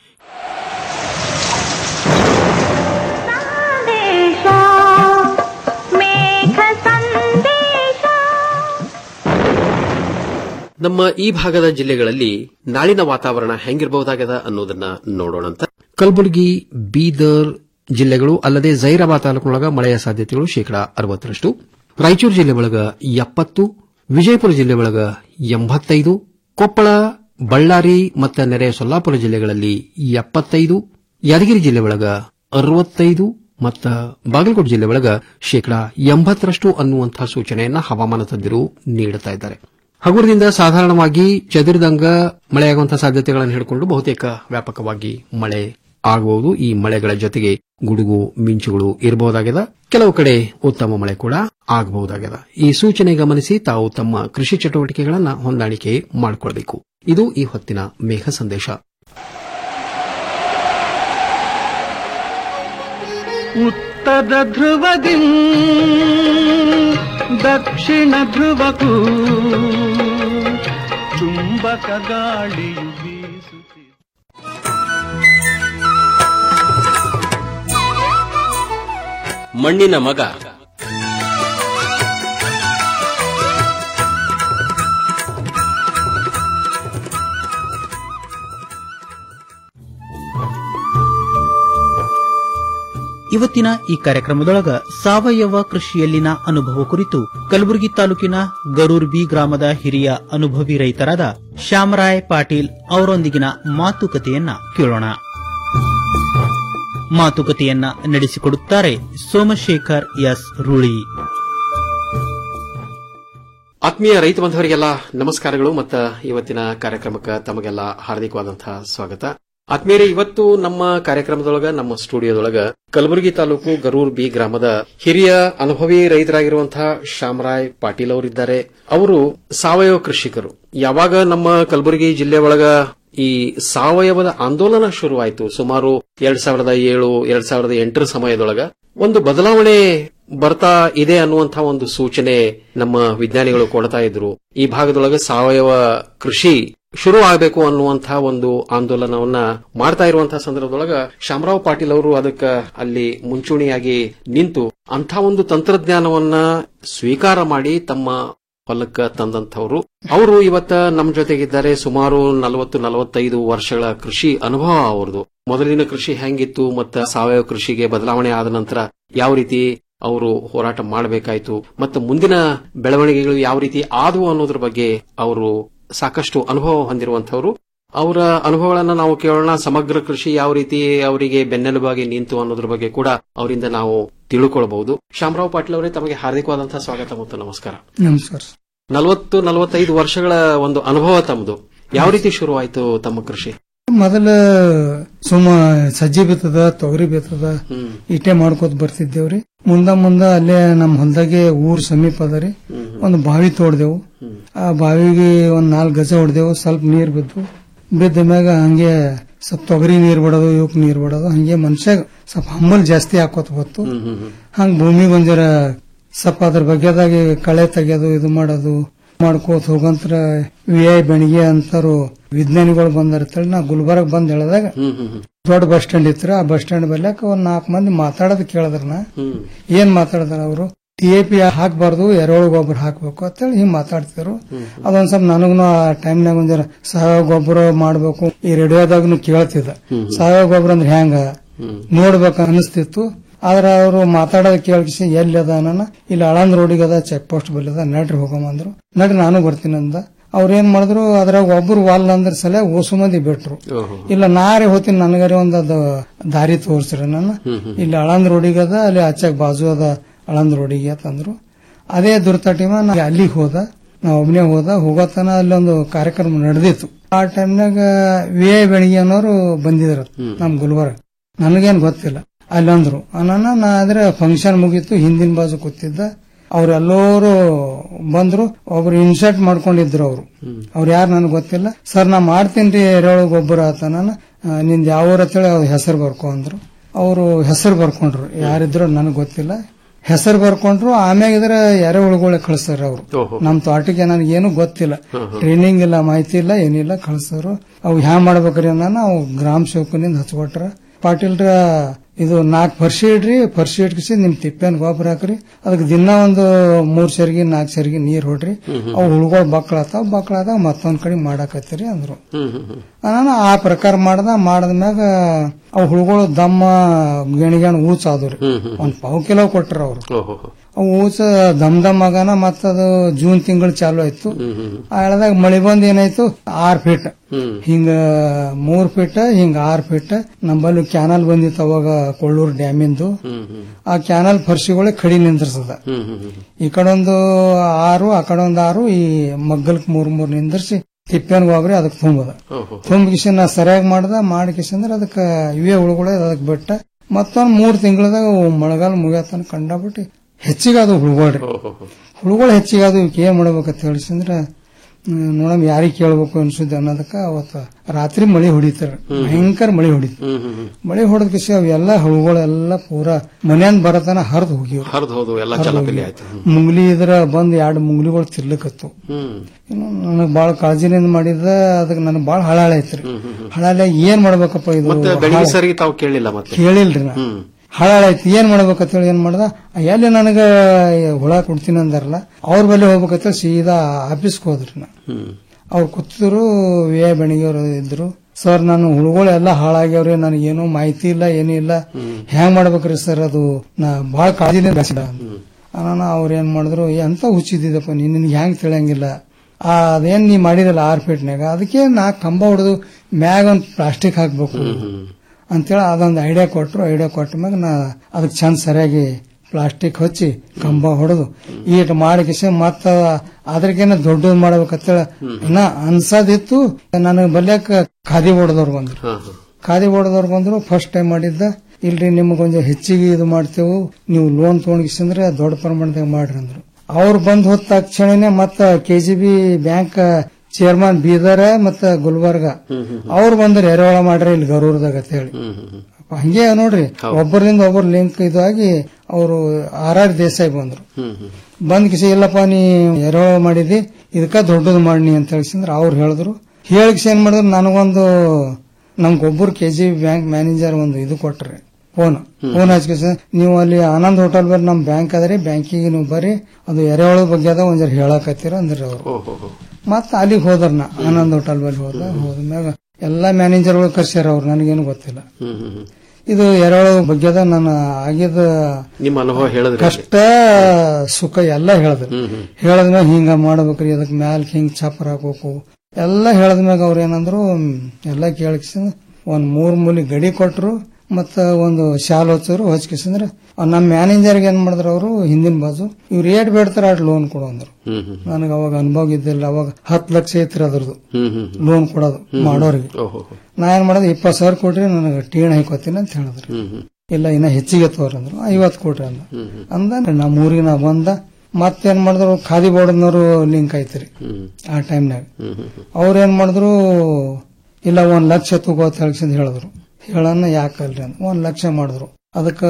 S15: ನಮ್ಮ ಈ ಭಾಗದ ಜಿಲ್ಲೆಗಳಲ್ಲಿ ನಾಳಿನ ವಾತಾವರಣ ಹೆಂಗಿರಬಹುದಾಗದ ಅನ್ನೋದನ್ನ ನೋಡೋಣಂತ ಕಲಬುರಗಿ ಬೀದರ್ ಜಿಲ್ಲೆಗಳು ಅಲ್ಲದೆ ಜೈರಾಬಾದ್ ತಾಲೂಕಿನೊಳಗ ಮಳೆಯ ಸಾಧ್ಯತೆಗಳು ಶೇಕಡಾ ಅರವತ್ತರಷ್ಟು ರಾಯಚೂರು ಜಿಲ್ಲೆ ಒಳಗ ಎಪ್ಪತ್ತು ವಿಜಯಪುರ ಜಿಲ್ಲೆ ಒಳಗ ಎಂಬತ್ತೈದು ಕೊಪ್ಪಳ ಬಳ್ಳಾರಿ ಮತ್ತು ನೆರೆಯ ಸೊಲ್ಲಾಪುರ ಜಿಲ್ಲೆಗಳಲ್ಲಿ ಎಪ್ಪತ್ತೈದು ಯಾದಗಿರಿ ಜಿಲ್ಲೆ ಒಳಗ ಅರವತ್ತೈದು ಮತ್ತು ಬಾಗಲಕೋಟೆ ಜಿಲ್ಲೆ ಒಳಗ ಶೇಕಡಾ ಎಂಬತ್ತರಷ್ಟು ಅನ್ನುವಂತಹ ಸೂಚನೆಯನ್ನ ಹವಾಮಾನ ತಜ್ಞರು ನೀಡುತ್ತಾ ಇದ್ದಾರೆ ಹಗುರದಿಂದ ಸಾಧಾರಣವಾಗಿ ಚದುರಿದಂಗ ಮಳೆಯಾಗುವಂತಹ ಸಾಧ್ಯತೆಗಳನ್ನು ಹಿಡಿಕೊಂಡು ಬಹುತೇಕ ವ್ಯಾಪಕವಾಗಿ ಮಳೆ ಆಗಬಹುದು ಈ ಮಳೆಗಳ ಜೊತೆಗೆ ಗುಡುಗು ಮಿಂಚುಗಳು ಇರಬಹುದಾಗಿದೆ ಕೆಲವು ಕಡೆ ಉತ್ತಮ ಮಳೆ ಕೂಡ ಆಗಬಹುದಾಗಿದೆ ಈ ಸೂಚನೆ ಗಮನಿಸಿ ತಾವು ತಮ್ಮ ಕೃಷಿ ಚಟುವಟಿಕೆಗಳನ್ನು ಹೊಂದಾಣಿಕೆ ಮಾಡಿಕೊಳ್ಳಬೇಕು ಇದು ಈ ಹೊತ್ತಿನ ಮೇಘ ಸಂದೇಶ
S13: ಉತ್ತರ ಧ್ರುವದಿ ದಕ್ಷಿಣ ಧ್ರುವಕ್ಕೂ ಚುಂಬಕ ಗಾಳಿಯು ಬೀಸುತ್ತಿದೆ
S15: ಮಣ್ಣಿನ ಮಗ
S16: ಇವತ್ತಿನ ಈ ಕಾರ್ಯಕ್ರಮದೊಳಗ ಸಾವಯವ ಕೃಷಿಯಲ್ಲಿನ ಅನುಭವ ಕುರಿತು ಕಲಬುರಗಿ ತಾಲೂಕಿನ ಗರೂರ್ ಬಿ ಗ್ರಾಮದ ಹಿರಿಯ ಅನುಭವಿ ರೈತರಾದ ಶ್ಯಾಮರಾಯ್ ಪಾಟೀಲ್ ಅವರೊಂದಿಗಿನ ಮಾತುಕತೆಯನ್ನ ಕೇಳೋಣ ಮಾತುಕತೆಯನ್ನ ನಡೆಸಿಕೊಡುತ್ತಾರೆ ಸೋಮಶೇಖರ್ ಎಸ್ ರೂಳಿ
S15: ಆತ್ಮೀಯ ರೈತ ಬಾಂಧವರಿಗೆಲ್ಲ ನಮಸ್ಕಾರಗಳು ಮತ್ತು ಇವತ್ತಿನ ಕಾರ್ಯಕ್ರಮಕ್ಕೆ ತಮಗೆಲ್ಲ ಹಾರ್ದಿಕವಾದಂತಹ ಸ್ವಾಗತ ಆತ್ಮೀಯರೇ ಇವತ್ತು ನಮ್ಮ ಕಾರ್ಯಕ್ರಮದೊಳಗ ನಮ್ಮ ಸ್ಟುಡಿಯೋದೊಳಗ ಕಲಬುರಗಿ ತಾಲೂಕು ಗರೂರ್ ಬಿ ಗ್ರಾಮದ ಹಿರಿಯ ಅನುಭವಿ ರೈತರಾಗಿರುವಂತಹ ಶ್ಯಾಮರಾಯ್ ಪಾಟೀಲ್ ಅವರಿದ್ದಾರೆ ಅವರು ಸಾವಯವ ಕೃಷಿಕರು ಯಾವಾಗ ನಮ್ಮ ಕಲಬುರಗಿ ಜಿಲ್ಲೆ ಒಳಗ ಈ ಸಾವಯವದ ಆಂದೋಲನ ಶುರುವಾಯಿತು ಸುಮಾರು ಎರಡ್ ಸಾವಿರದ ಏಳು ಎರಡ್ ಸಾವಿರದ ಎಂಟರ ಸಮಯದೊಳಗ ಒಂದು ಬದಲಾವಣೆ ಬರ್ತಾ ಇದೆ ಅನ್ನುವಂತಹ ಒಂದು ಸೂಚನೆ ನಮ್ಮ ವಿಜ್ಞಾನಿಗಳು ಕೊಡ್ತಾ ಇದ್ರು ಈ ಭಾಗದೊಳಗ ಸಾವಯವ ಕೃಷಿ ಶುರು ಆಗಬೇಕು ಅನ್ನುವಂತಹ ಒಂದು ಆಂದೋಲನವನ್ನ ಮಾಡ್ತಾ ಇರುವಂತಹ ಸಂದರ್ಭದೊಳಗ ಶಾಮರಾವ್ ಪಾಟೀಲ್ ಅವರು ಅದಕ್ಕೆ ಅಲ್ಲಿ ಮುಂಚೂಣಿಯಾಗಿ ನಿಂತು ಅಂಥ ಒಂದು ತಂತ್ರಜ್ಞಾನವನ್ನ ಸ್ವೀಕಾರ ಮಾಡಿ ತಮ್ಮ ಹೊಲಕ್ಕ ತಂದಂಥವ್ರು ಅವರು ಇವತ್ತ ನಮ್ಮ ಜೊತೆಗಿದ್ದಾರೆ ಸುಮಾರು ನಲವತ್ತು ನಲವತ್ತೈದು ವರ್ಷಗಳ ಕೃಷಿ ಅನುಭವ ಅವ್ರದ್ದು ಮೊದಲಿನ ಕೃಷಿ ಹೆಂಗಿತ್ತು ಮತ್ತ ಸಾವಯವ ಕೃಷಿಗೆ ಬದಲಾವಣೆ ಆದ ನಂತರ ಯಾವ ರೀತಿ ಅವರು ಹೋರಾಟ ಮಾಡಬೇಕಾಯ್ತು ಮತ್ತು ಮುಂದಿನ ಬೆಳವಣಿಗೆಗಳು ಯಾವ ರೀತಿ ಆದವು ಅನ್ನೋದ್ರ ಬಗ್ಗೆ ಅವರು ಸಾಕಷ್ಟು ಅನುಭವ ಹೊಂದಿರುವಂತವರು ಅವರ ಅನುಭವಗಳನ್ನ ನಾವು ಕೇಳೋಣ ಸಮಗ್ರ ಕೃಷಿ ಯಾವ ರೀತಿ ಅವರಿಗೆ ಬೆನ್ನೆಲುಬಾಗಿ ನಿಂತು ಅನ್ನೋದ್ರ ಬಗ್ಗೆ ಕೂಡ ಅವರಿಂದ ನಾವು ತಿಳ್ಕೊಳ್ಬಹುದು ಶಾಮರಾವ್ ಪಾಟೀಲ್ ಅವರೇ ತಮಗೆ ಹಾರ್ದಿಕವಾದಂತಹ ಸ್ವಾಗತ ಮತ್ತು ನಮಸ್ಕಾರ
S17: ನಮಸ್ಕಾರ
S15: ನಲವತ್ತು ನಲವತ್ತೈದು ವರ್ಷಗಳ ಒಂದು ಅನುಭವ ತಮ್ಮದು ಯಾವ ರೀತಿ ಶುರುವಾಯಿತು ತಮ್ಮ ಕೃಷಿ
S17: ಮೊದಲ ಸುಮ್ಮ ಸಜ್ಜಿ ಬಿತ್ತದ ತೊಗರಿ ಬಿತ್ತದ ಇಟೆ ಮಾಡ್ಕೋತ ಬರ್ತಿದ್ದೇವ್ರಿ ಮುಂದ ಮುಂದ ಅಲ್ಲೇ ನಮ್ ಹೊಲದಾಗೆ ಊರ್ ಸಮೀಪ ಅದ ರೀ ಒಂದು ಬಾವಿ ತೋಡ್ದೆವು ಆ ಬಾವಿಗೆ ಒಂದ್ ನಾಲ್ಕು ಗಜ ಹೊಡೆದೆವು ಸ್ವಲ್ಪ ನೀರ್ ಬಿದ್ದು ಬಿದ್ದ ಮ್ಯಾಗ ಹಂಗೆ ಸ್ವಲ್ಪ ತೊಗರಿ ನೀರ್ ಬಿಡೋದು ಇವಕ್ ನೀರ್ ಬಿಡೋದು ಹಂಗೆ ಮನುಷ್ಯ ಸ್ವಲ್ಪ ಹಮ್ಮಲ್ ಜಾಸ್ತಿ ಹಾಕೋತ ಹೊತ್ತು ಹಂಗ ಭೂಮಿಗೆ ಒಂದ್ ಜರ ಸ್ವಲ್ಪ ಅದ್ರ ಬಗ್ಗೆದಾಗಿ ಕಳೆ ತೆಗೆಯೋದು ಇದು ಮಾಡೋದು ಮಾಡ್ಕೋತ ಹೋಗಂತ್ರ ವಿ ಐ ಬೆಣಿಗೆ ಅಂತಾರು ವಿಜ್ಞಾನಿಗಳು ಬಂದಿರ್ತೇಳಿ ನಾ ಗುಲ್ಬರ್ಗ್ ಬಂದ್ ಹೇಳಿದಾಗ ದೊಡ್ಡ ಬಸ್ ಸ್ಟ್ಯಾಂಡ್ ಇತ್ತು ಆ ಬಸ್ ಸ್ಟ್ಯಾಂಡ್ ಬರ್ಲಾಕ ಒಂದ್ ನಾಲ್ಕು ಮಂದಿ ಮಾತಾಡೋದು ಕೇಳಿದ್ರನ ಏನ್ ಮಾತಾಡಿದಾರ ಅವರು ಟಿ ಎ ಪಿ ಹಾಕ್ಬಾರ್ದು ಎರೆಹುಳು ಗೊಬ್ಬರ ಹಾಕ್ಬೇಕು ಅಂತೇಳಿ ಹಿಂಗ್ ಮಾತಾಡ್ತಿದ್ರು ಅದೊಂದ್ ಸ್ವಲ್ಪ ನನಗೂ ಆ ಟೈಮ್ನಾಗ ಒಂದ್ ಜರ ಸಾವಯವ ಗೊಬ್ಬರ ಮಾಡ್ಬೇಕು ಈ ರೇಡಿಯೋದಾಗನು ಕೇಳ್ತಿದ್ದ ಸಾವಯವ ಗೊಬ್ಬರ ಅಂದ್ರೆ ಹೆಂಗ ನೋಡ್ಬೇಕು ಅನಿಸ್ತಿತ್ತು ಆದ್ರೆ ಅವರು ಮಾತಾಡೋದು ಕೇಳಿಸಿ ಎಲ್ಲಿ ಅದ ಅನ್ನ ಇಲ್ಲಿ ಅಳಂದ್ ರೋಡಿಗೆ ಅದ ಚೆಕ್ ಪೋಸ್ಟ್ ಬಲ್ಲಿ ಅದ ನಡ್ರಿ ಹೋಗಂದ್ರು ನಡ್ರಿ ನಾನು ಬರ್ತೀನಿ ಅಂದ ಅವ್ರ ಏನ್ ಮಾಡಿದ್ರು ಅದ್ರಾಗ ಒಬ್ರು ವಾಲ್ ಅಂದ್ರ ಸಲ ಓಸು ಮಂದಿ ಬಿಟ್ರು ಇಲ್ಲ ನಾರೇ ಹೋಗ್ತೀನಿ ನನಗರೆ ಒಂದ್ ಅದು ದಾರಿ ತೋರ್ಸ್ರಿ ನನ್ನ ಇಲ್ಲಿ ಅಳಂದ್ ರೋಡಿಗೆ ಅದ ಅಲ್ಲಿ ಆಚಾಗ ಬಾಜು ಅದ ಅಳಂದ್ ರೋಡಿಗೆ ಅಂತಂದ್ರು ಅದೇ ದುರ್ತಾಟಿಮ ನಾ ಅಲ್ಲಿಗೆ ಹೋದ ನಾ ಒಬ್ನೇ ಹೋದ ಹೋಗೋತನ ಅಲ್ಲಿ ಒಂದು ಕಾರ್ಯಕ್ರಮ ನಡೆದಿತ್ತು ಆ ಟೈಮ್ನಾಗ ವಿ ಐ ಬೆಣಿಗೆ ಅನ್ನೋರು ಬಂದಿದ್ರು ನಮ್ ಗುಲ್ಬರ್ಗ ನನಗೇನ್ ಗೊತ್ತಿಲ್ಲ ಅಲ್ಲಿ ಅಂದ್ರು ಅನ್ನ ನಾ ಆದ್ರೆ ಫಂಕ್ಷನ್ ಮುಗೀತು ಹಿಂದಿನ ಬಾಜು ಕೂತಿದ್ದ ಅವ್ರೆಲ್ಲರೂ ಬಂದ್ರು ಒಬ್ರು ಇನ್ಸರ್ಟ್ ಮಾಡ್ಕೊಂಡಿದ್ರು ಅವ್ರು ಅವ್ರು ಯಾರು ನನಗೆ ಗೊತ್ತಿಲ್ಲ ಸರ್ ನಾ ಮಾಡ್ತೀನಿ ಎರೆಹುಳು ಗೊಬ್ಬರ ಆತ ನಾನು ನಿಂದ ಯಾವ ಊರ ಅಂತೇಳಿ ಅವ್ರ ಹೆಸರು ಬರ್ಕೊ ಅಂದ್ರು ಅವರು ಹೆಸರು ಬರ್ಕೊಂಡ್ರು ಯಾರಿದ್ರು ನನಗೆ ಗೊತ್ತಿಲ್ಲ ಹೆಸರು ಬರ್ಕೊಂಡ್ರು ಆಮ್ಯಾಗ ಇದ್ರ ಎರೆಹುಳುಗಳ ಕಳಿಸ್ತಾರ ಅವ್ರು ನಮ್ ತೋಟಕ್ಕೆ ನನಗೆ ಏನು ಗೊತ್ತಿಲ್ಲ ಟ್ರೈನಿಂಗ್ ಇಲ್ಲ ಮಾಹಿತಿ ಇಲ್ಲ ಏನಿಲ್ಲ ಕಳಿಸ್ತಾರು ಅವು ಹ್ಯಾಂಗ್ ಮಾಡ್ಬೇಕ್ರಿ ಅನ್ನೋ ನಾವು ಗ್ರಾಮ ಸೇವಕನಿಂದ ಹಚ್ಕೊಟ್ರ ಪಾಟೀಲ್ರ ಇದು ನಾಲ್ಕು ಫರ್ಸಿ ಇಡ್ರಿ ಫರ್ಸಿ ಇಟ್ಕಿಸಿ ನಿಮ್ ತಿಪ್ಪೆನ್ ಗೊಬ್ಬರ ಹಾಕ್ರಿ ಅದಕ್ಕೆ ದಿನ ಒಂದು ಮೂರ್ ಸರಿಗೆ ನಾಲ್ಕು ಸರಿಗೆ ನೀರ್ ಹೊಡ್ರಿ ಅವು ಹುಳುಗಳು ಬಕ್ಳಾತಾವ ಬಕ್ಳಾದಾಗ ಮತ್ತೊಂದ್ ಕಡೆ ಮಾಡಾಕತ್ತೀರಿ ಅಂದ್ರು ನಾನು ಆ ಪ್ರಕಾರ ಮಾಡ್ದ ಮಾಡದ್ಮ್ಯಾಗ ಅವು ಹುಳುಗಳು ದಮ್ಮ ಗೆಣಿಗೆಣ ಊಚ ಆದ್ರಿ ಒಂದ್ ಪಾವು ಕಿಲೋ ಕೊಟ್ರ ಅವ್ರು ಅವು ಊಚ ದಮ್ ದಮ್ ಆಗನ ಮತ್ತದು ಜೂನ್ ತಿಂಗಳು ಚಾಲು ಆಯ್ತು ಆ ಹೇಳದಾಗ ಮಳಿ ಬಂದ್ ಏನಾಯ್ತು ಆರ್ ಫೀಟ್ ಹಿಂಗ ಮೂರ್ ಫೀಟ್ ಹಿಂಗ ಆರ್ ಫೀಟ್ ನಮ್ಮಲ್ಲಿ ಕ್ಯಾನಲ್ ಬಂದಿತ್ತು ಅವಾಗ ಕೊಳ್ಳೂರು ಡ್ಯಾಮಿಂದು ಆ ಕ್ಯಾನಲ್ ಫರ್ಸಿಗಳೇ ಕಡಿ ನಿಂದ್ರಸದ ಈ ಕಡೊಂದು ಆರು ಆ ಕಡೊಂದು ಆರು ಈ ಮಗ್ಗಲ್ಕ್ ಮೂರ್ ಮೂರ್ ನಿಂದ್ರಿಸಿ ತಿಪ್ಪೆನ್ ಗೊಬ್ಬರ ಅದಕ್ಕೆ ತುಂಬದ ತುಂಬಿಕಿಸಿ ನಾ ಸರಿಯಾಗಿ ಮಾಡ್ದ ಮಾಡಿಕಿಸಿ ಅಂದ್ರೆ ಅದಕ್ಕೆ ಇವೇ ಹುಳುಗಳೇ ಅದಕ್ಕೆ ಬಿಟ್ಟ ಮತ್ತೊಂದ್ ಮೂರ್ ತಿಂಗಳದಾಗ ಮಳೆಗಾಲ ಮುಗಿಯತನ ಕಂಡಬಿಟ್ಟು ಹೆಚ್ಚಿಗೆ ಅದು ಹುಳುಗಳ್ರಿ ಹುಳುಗಳು ಹೆಚ್ಚಿಗೆ ಅದು ಇವಕ್ಕೆ ಏನ್ ಮಾಡ್ಬೇಕಂತ ಹೇಳಿಸಂದ್ರ ನೋಡಮ್ ಯಾರಿಗ್ ಕೇಳ್ಬೇಕು ಅನ್ಸುತ್ತೆ ಅನ್ನೋದಕ್ಕ ಅವತ್ತ ರಾತ್ರಿ ಮಳಿ ಹೊಡಿತಾರ ಭಯಂಕರ ಮಳಿ ಹೊಡಿತ ಮಳಿ ಹೊಡೆದ ಕಿಸಿ ಅವೆಲ್ಲ ಹುಳುಗಳೆಲ್ಲ ಪೂರಾ ಮನ್ಯಾಂದ ಬರತನ ಹರಿದು ಹೋಗಿವ್
S15: ಹರಿದು ಹೋದು ಎಲ್ಲ ಚಲಪಲಿ ಆಯ್ತು
S17: ಮುಂಗ್ಲಿ ಇದ್ರ ಬಂದ್ ಎರಡು ಮುಂಗ್ಲಿಗಳು ತಿರ್ಲಕತ್ತು
S15: ಹ್ಮ್
S17: ಇನ್ನು ನನಗ್ ಬಾಳ ಕಾಳಜಿನಿಂದ ಮಾಡಿದ ಅದಕ್ಕೆ ನನಗ್ ಬಾಳ ಹಳಾಳ ಐತ್ರಿ ಹಳಾಳ ಏನ್ ಮಾಡ್ಬೇಕಪ್ಪ ಇದು
S15: ಮತ್ತೆ ಬೆಳಿಗ್ಗೆ ಸರಿಗೆ ತಾವು ಕೇಳಿಲ್ಲ ಮತ್ತೆ
S17: ಕೇಳಿಲ್ರಿ ನಾ ಹಾಳಾಯ್ತು ಏನ್ ಮಾಡ್ಬೇಕಂತೇಳಿ ಏನ್ ಮಾಡ್ದ ಎಲ್ಲಿ ನನಗ ಹುಳ ಕೊಡ್ತೀನಿ ಅಂದಾರಲ್ಲ ಅವ್ರ ಬಳಿ ಹೋಗ್ಬೇಕಂತೇಳಿ ಸೀದಾ ಆಫೀಸ್ಗೆ ಹೋದ್ರಿ ನಾ ಅವ್ರು ಕೂತಿದ್ರು ವಿ ಐ ಬೆಣಿಗೆಯವ್ರು ಇದ್ರು ಸರ್ ನಾನು ಹುಳುಗಳೆಲ್ಲ ಹಾಳಾಗ್ಯಾವ್ರಿ ನನಗೇನು ಮಾಹಿತಿ ಇಲ್ಲ ಏನೂ ಇಲ್ಲ ಹೆಂಗ್ ಮಾಡ್ಬೇಕ್ರಿ ಸರ್ ಅದು ನಾ ಬಾಳ ಕಾಳಜಿನೇ ಬೆಳೆಸಿದ ನಾನು ಅವ್ರ ಏನ್ ಮಾಡಿದ್ರು ಎಂತ ಹುಚ್ಚಿದ್ದಪ್ಪ ನೀನ್ ನಿನ್ಗೆ ಹೆಂಗ್ ತಿಳಿಯಂಗಿಲ್ಲ ಆ ಅದೇನ್ ನೀ ಮಾಡಿದಲ್ಲ ಆರ್ ಫೀಟ್ನಾಗ ಅದಕ್ಕೆ ನಾ ಕಂಬ ಹೊಡೆದು ಮ್ಯಾಗ ಒಂದ್ ಪ್ಲಾಸ್ಟಿಕ್ ಹಾಕ್ಬೇಕು ಅಂತೇಳಿ ಅದೊಂದು ಐಡಿಯಾ ಕೊಟ್ರು ಐಡಿಯಾ ಕೊಟ್ಟ ಮ್ಯಾಗ ನಾ ಅದಕ್ಕೆ ಚಂದ ಸರಿಯಾಗಿ ಪ್ಲಾಸ್ಟಿಕ್ ಹಚ್ಚಿ ಕಂಬ ಹೊಡೆದು ಈಟ್ ಮಾಡಿಕಿಸಿ ಮತ್ತ ಅದ್ರಗೇನ ದೊಡ್ಡದು ಮಾಡ್ಬೇಕಂತೇಳಿ ಇನ್ನ ಅನ್ಸದಿತ್ತು ನನಗೆ ಬಲ್ಯಾಕ ಖಾದಿ ಹೊಡೆದವ್ರು ಬಂದ್ರು ಖಾದಿ ಹೊಡೆದವ್ರು ಬಂದ್ರು ಫಸ್ಟ್ ಟೈಮ್ ಮಾಡಿದ್ದ ಇಲ್ರಿ ನಿಮ್ಗೊಂದು ಹೆಚ್ಚಿಗೆ ಇದು ಮಾಡ್ತೇವು ನೀವು ಲೋನ್ ತೊಗೊಂಡಿಸಂದ್ರೆ ದೊಡ್ಡ ಪ್ರಮಾಣದಾಗ ಮಾಡ್ರಿ ಅಂದ್ರು ಅವ್ರು ಬಂದ್ ಹೋದ ತಕ್ಷಣನೇ ಮತ್ತ ಕೆಜಿಬಿ ಬ್ಯಾಂಕ್ ಚೇರ್ಮನ್ ಬೀದರ್ ಮತ್ತ ಗುಲ್ಬರ್ಗ ಅವ್ರು ಬಂದ್ರ ಎರೆಹುಳ ಮಾಡ್ರಿ ಇಲ್ಲಿ ಗರೂರ್ದಾಗ ಅಂತ ಹೇಳಿ ಹಂಗೆ ನೋಡ್ರಿ ಒಬ್ಬರಿಂದ ಒಬ್ಬರು ಲಿಂಕ್ ಇದಾಗಿ ಅವರು ಆರ್ ಆರ್ ದೇಸಾಯಿ ಬಂದ್ರು ಬಂದ್ ಕಿಸಿ ಇಲ್ಲಪ್ಪ ನೀ ಎರೆಹುಳ ಮಾಡಿದಿ ಇದಕ್ಕ ದೊಡ್ಡದು ಮಾಡಿ ಅಂತ ಹೇಳಿಸಿದ್ರ ಅವ್ರು ಹೇಳಿದ್ರು ಹೇಳಿಕ್ಸಿ ಏನ್ ಮಾಡಿದ್ರು ನನಗೊಂದು ನಮ್ಗೊಬ್ಬರು ಕೆ ಜಿ ಬ್ಯಾಂಕ್ ಮ್ಯಾನೇಜರ್ ಒಂದು ಇದು ಕೊಟ್ರಿ ಫೋನ್ ಫೋನ್ ಹಚ್ಕಿಸ ನೀವು ಅಲ್ಲಿ ಆನಂದ್ ಹೋಟೆಲ್ ಬರ್ರಿ ನಮ್ ಬ್ಯಾಂಕ್ ಅದರಿ ಬ್ಯಾಂಕಿಗೆ ನೀವು ಬರ್ರಿ ಅದು ಎರೆಹುಳ ಬಗ್ಗೆ ಅದ ಒಂದ್ ಜರ ಹೇಳಕತ್ತೀರ ಅಂದ್ರಿ ಅವ್ರು ಮತ್ತ ಅಲ್ಲಿಗೆ ಹೋದ್ರ ನಾ ಆನಂದ್ ಹೋಟೆಲ್ ಬಲ್ಲಿ ಹೋದ ಹೋದ್ಮ್ಯಾಗ ಎಲ್ಲಾ ಮ್ಯಾನೇಜರ್ಗಳು ಕರ್ಸ್ಯಾರ ಅವ್ರು ನನಗೇನು ಗೊತ್ತಿಲ್ಲ ಇದು ಎರೆಹುಳ ಬಗ್ಗೆದ ನನ್ನ ಆಗಿದ
S15: ನಿಮ್ಮ ಅನುಭವ ಹೇಳಿದ್ರಿ
S17: ಕಷ್ಟ ಸುಖ ಎಲ್ಲ ಹೇಳಿದ್ರು
S15: ಹ್ಮ್ ಹ್ಮ್
S17: ಹೇಳದ್ಮ್ಯಾಗ ಹಿಂಗ ಮಾಡ್ಬೇಕ್ರಿ ಅದಕ್ ಮ್ಯಾಲ್ ಹಿಂಗ್ ಚಾಪರ್ ಹಾಕ್ಬೇಕು ಎಲ್ಲ ಹೇಳದ್ಮ್ಯಾಗ ಅವ್ರ ಏನಂದ್ರು ಮ್, ಎಲ್ಲ ಕೇಳಕ್ಸಿಂದ ಒಂದ್ ಮೂರ್ ಮೂಲಿ ಗಡಿ ಕೊಟ್ರು ಮತ್ತ ಒಂದು ಶಾಲ್ ಹೊಚ್ಚರು ಹೊಚ್ಕಿಸಿಂದ್ರ ನಮ್ಮ ಮ್ಯಾನೇಜರ್ಗೆ ಏನ್ ಮಾಡಿದ್ರು ಅವರು ಹಿಂದಿನ ಬಾಜು ಇವ್ರು ಏಟ್ ಬೇಡ್ತಾರ ಅಟ್ ಲೋನ್ ಕೊಡು ಅಂದ್ರು
S15: ಹ್ಮ್ ಹ್ಮ್
S17: ನನಗೆ ಅವಾಗ ಅನುಭವ ಇದ್ದಿಲ್ಲ ಅವಾಗ ಹತ್ತು ಲಕ್ಷ ಐತ್ರಿ ಅದ್ರದ್ದು
S15: ಹ್ಮ್ ಹ್ಮ್
S17: ಲೋನ್ ಕೊಡೋದು
S15: ಹ್ಮ್.
S17: ಮಾಡೋರಿಗೆ
S15: ಓಹೋ
S17: ನಾ ಏನ್ ಮಾಡೋದು ಇಪ್ಪತ್ತು ಸಾವಿರ ಕೊಟ್ರಿ ನನಗೆ ಟೀಣ್ ಹಾಕೋತೀನಿ ಅಂತ ಹೇಳಿದ್ರು
S15: ಹ್ಮ್ ಹ್ಮ್
S17: ಇಲ್ಲ ಇನ್ನ ಹೆಚ್ಚಿಗೆ ತೋರ್ ಅಂದ್ರು ಐವತ್ತು ಕೊಟ್ರಿ ಅಂದ
S15: ಹ್ಮ್ ಹ್ಮ್
S17: ಅಂದ ನಮ್ಮ ಊರಿಗೆ ನಾ ಬಂದ ಮತ್ತೇನ್ ಮಾಡಿದ್ರು ಖಾದಿ ಬೋರ್ಡ್ನವರು ಲಿಂಕ್ ಐತ್ರಿ
S15: ಹ್ಮ್
S17: ಆ ಟೈಮ್ನಾಗ
S15: ಹ್ಮ್ ಹ್ಮ್ ಹ್ಮ್
S17: ಅವ್ರ ಏನ್ ಮಾಡಿದ್ರು ಇಲ್ಲ ಒಂದ್ ಲಕ್ಷ ತಗೋತ ಹೇಳ್ಸಿಂದ ಹೇಳಿದ್ರು ಹೇಳನ್ನ ಯಾಕಲ್ರಿ ಅಂತ ಒಂದ್ ಲಕ್ಷ ಮಾಡಿದ್ರು ಅದಕ್ಕ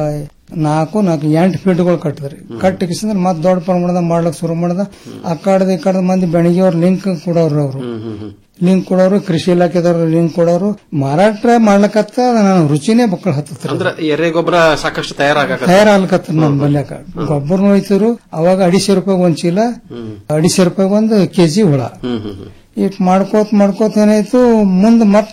S17: ನಾಲ್ಕು ನಾಲ್ಕು ಎಂಟು ಫೀಟ್ಗಳು ಕಟ್ಟಿದ್ರಿ ಕಟ್ಟಿಕಿಸಿದ್ರೆ ಮತ್ ದೊಡ್ಡ ಪ್ರಮಾಣದ ಮಾಡ್ಲಕ್ ಶುರು ಮಾಡ್ದ ಆ ಕಡ್ದ ಈ ಕಡ್ದ ಮಂದಿ ಬೆಣಿಗೆಯವ್ರು ಲಿಂಕ್ ಕೊಡೋರು ಅವ್ರು
S15: ಹ್ಮ್ ಹ್ಮ್ ಹ್ಮ್
S17: ಲಿಂಕ್ ಕೊಡೋರು ಕೃಷಿ ಇಲಾಖೆದವ್ರು ಲಿಂಕ್ ಕೊಡೋರು ಮಾರಾಟ ಮಾಡ್ಲಕತ್ತ ನಾನು ರುಚಿನೇ ಬಕ್ಕಳ ಹತ್ತತ್ರಿ
S15: ಅಂದ್ರ ಎರೆ ಗೊಬ್ಬರ ಸಾಕಷ್ಟು ತಯಾರಾಗ
S17: ತಯಾರಾಗ್ಲಕತ್ತ ನಮ್ ಬಲ್ಯಾಕ ಗೊಬ್ಬರನು ಹೋಯ್ತಿರು ಅವಾಗ ಅಡಿಸೆ ರೂಪಾಯಿ ಒಂದ್ ಚೀಲ
S15: ಹ್ಮ್
S17: ಅಡಿಸೆ ರೂಪಾಯಿ ಒಂದು ಕೆಜಿ ಹುಳ
S15: ಹ್ಮ್ ಹ್ಮ್ ಹ್ಮ್
S17: ಇಟ್ ಮಾಡ್ಕೋತ ಮಾಡ್ಕೋತ ಏನಾಯ್ತು ಮುಂದ್ ಮತ್ತ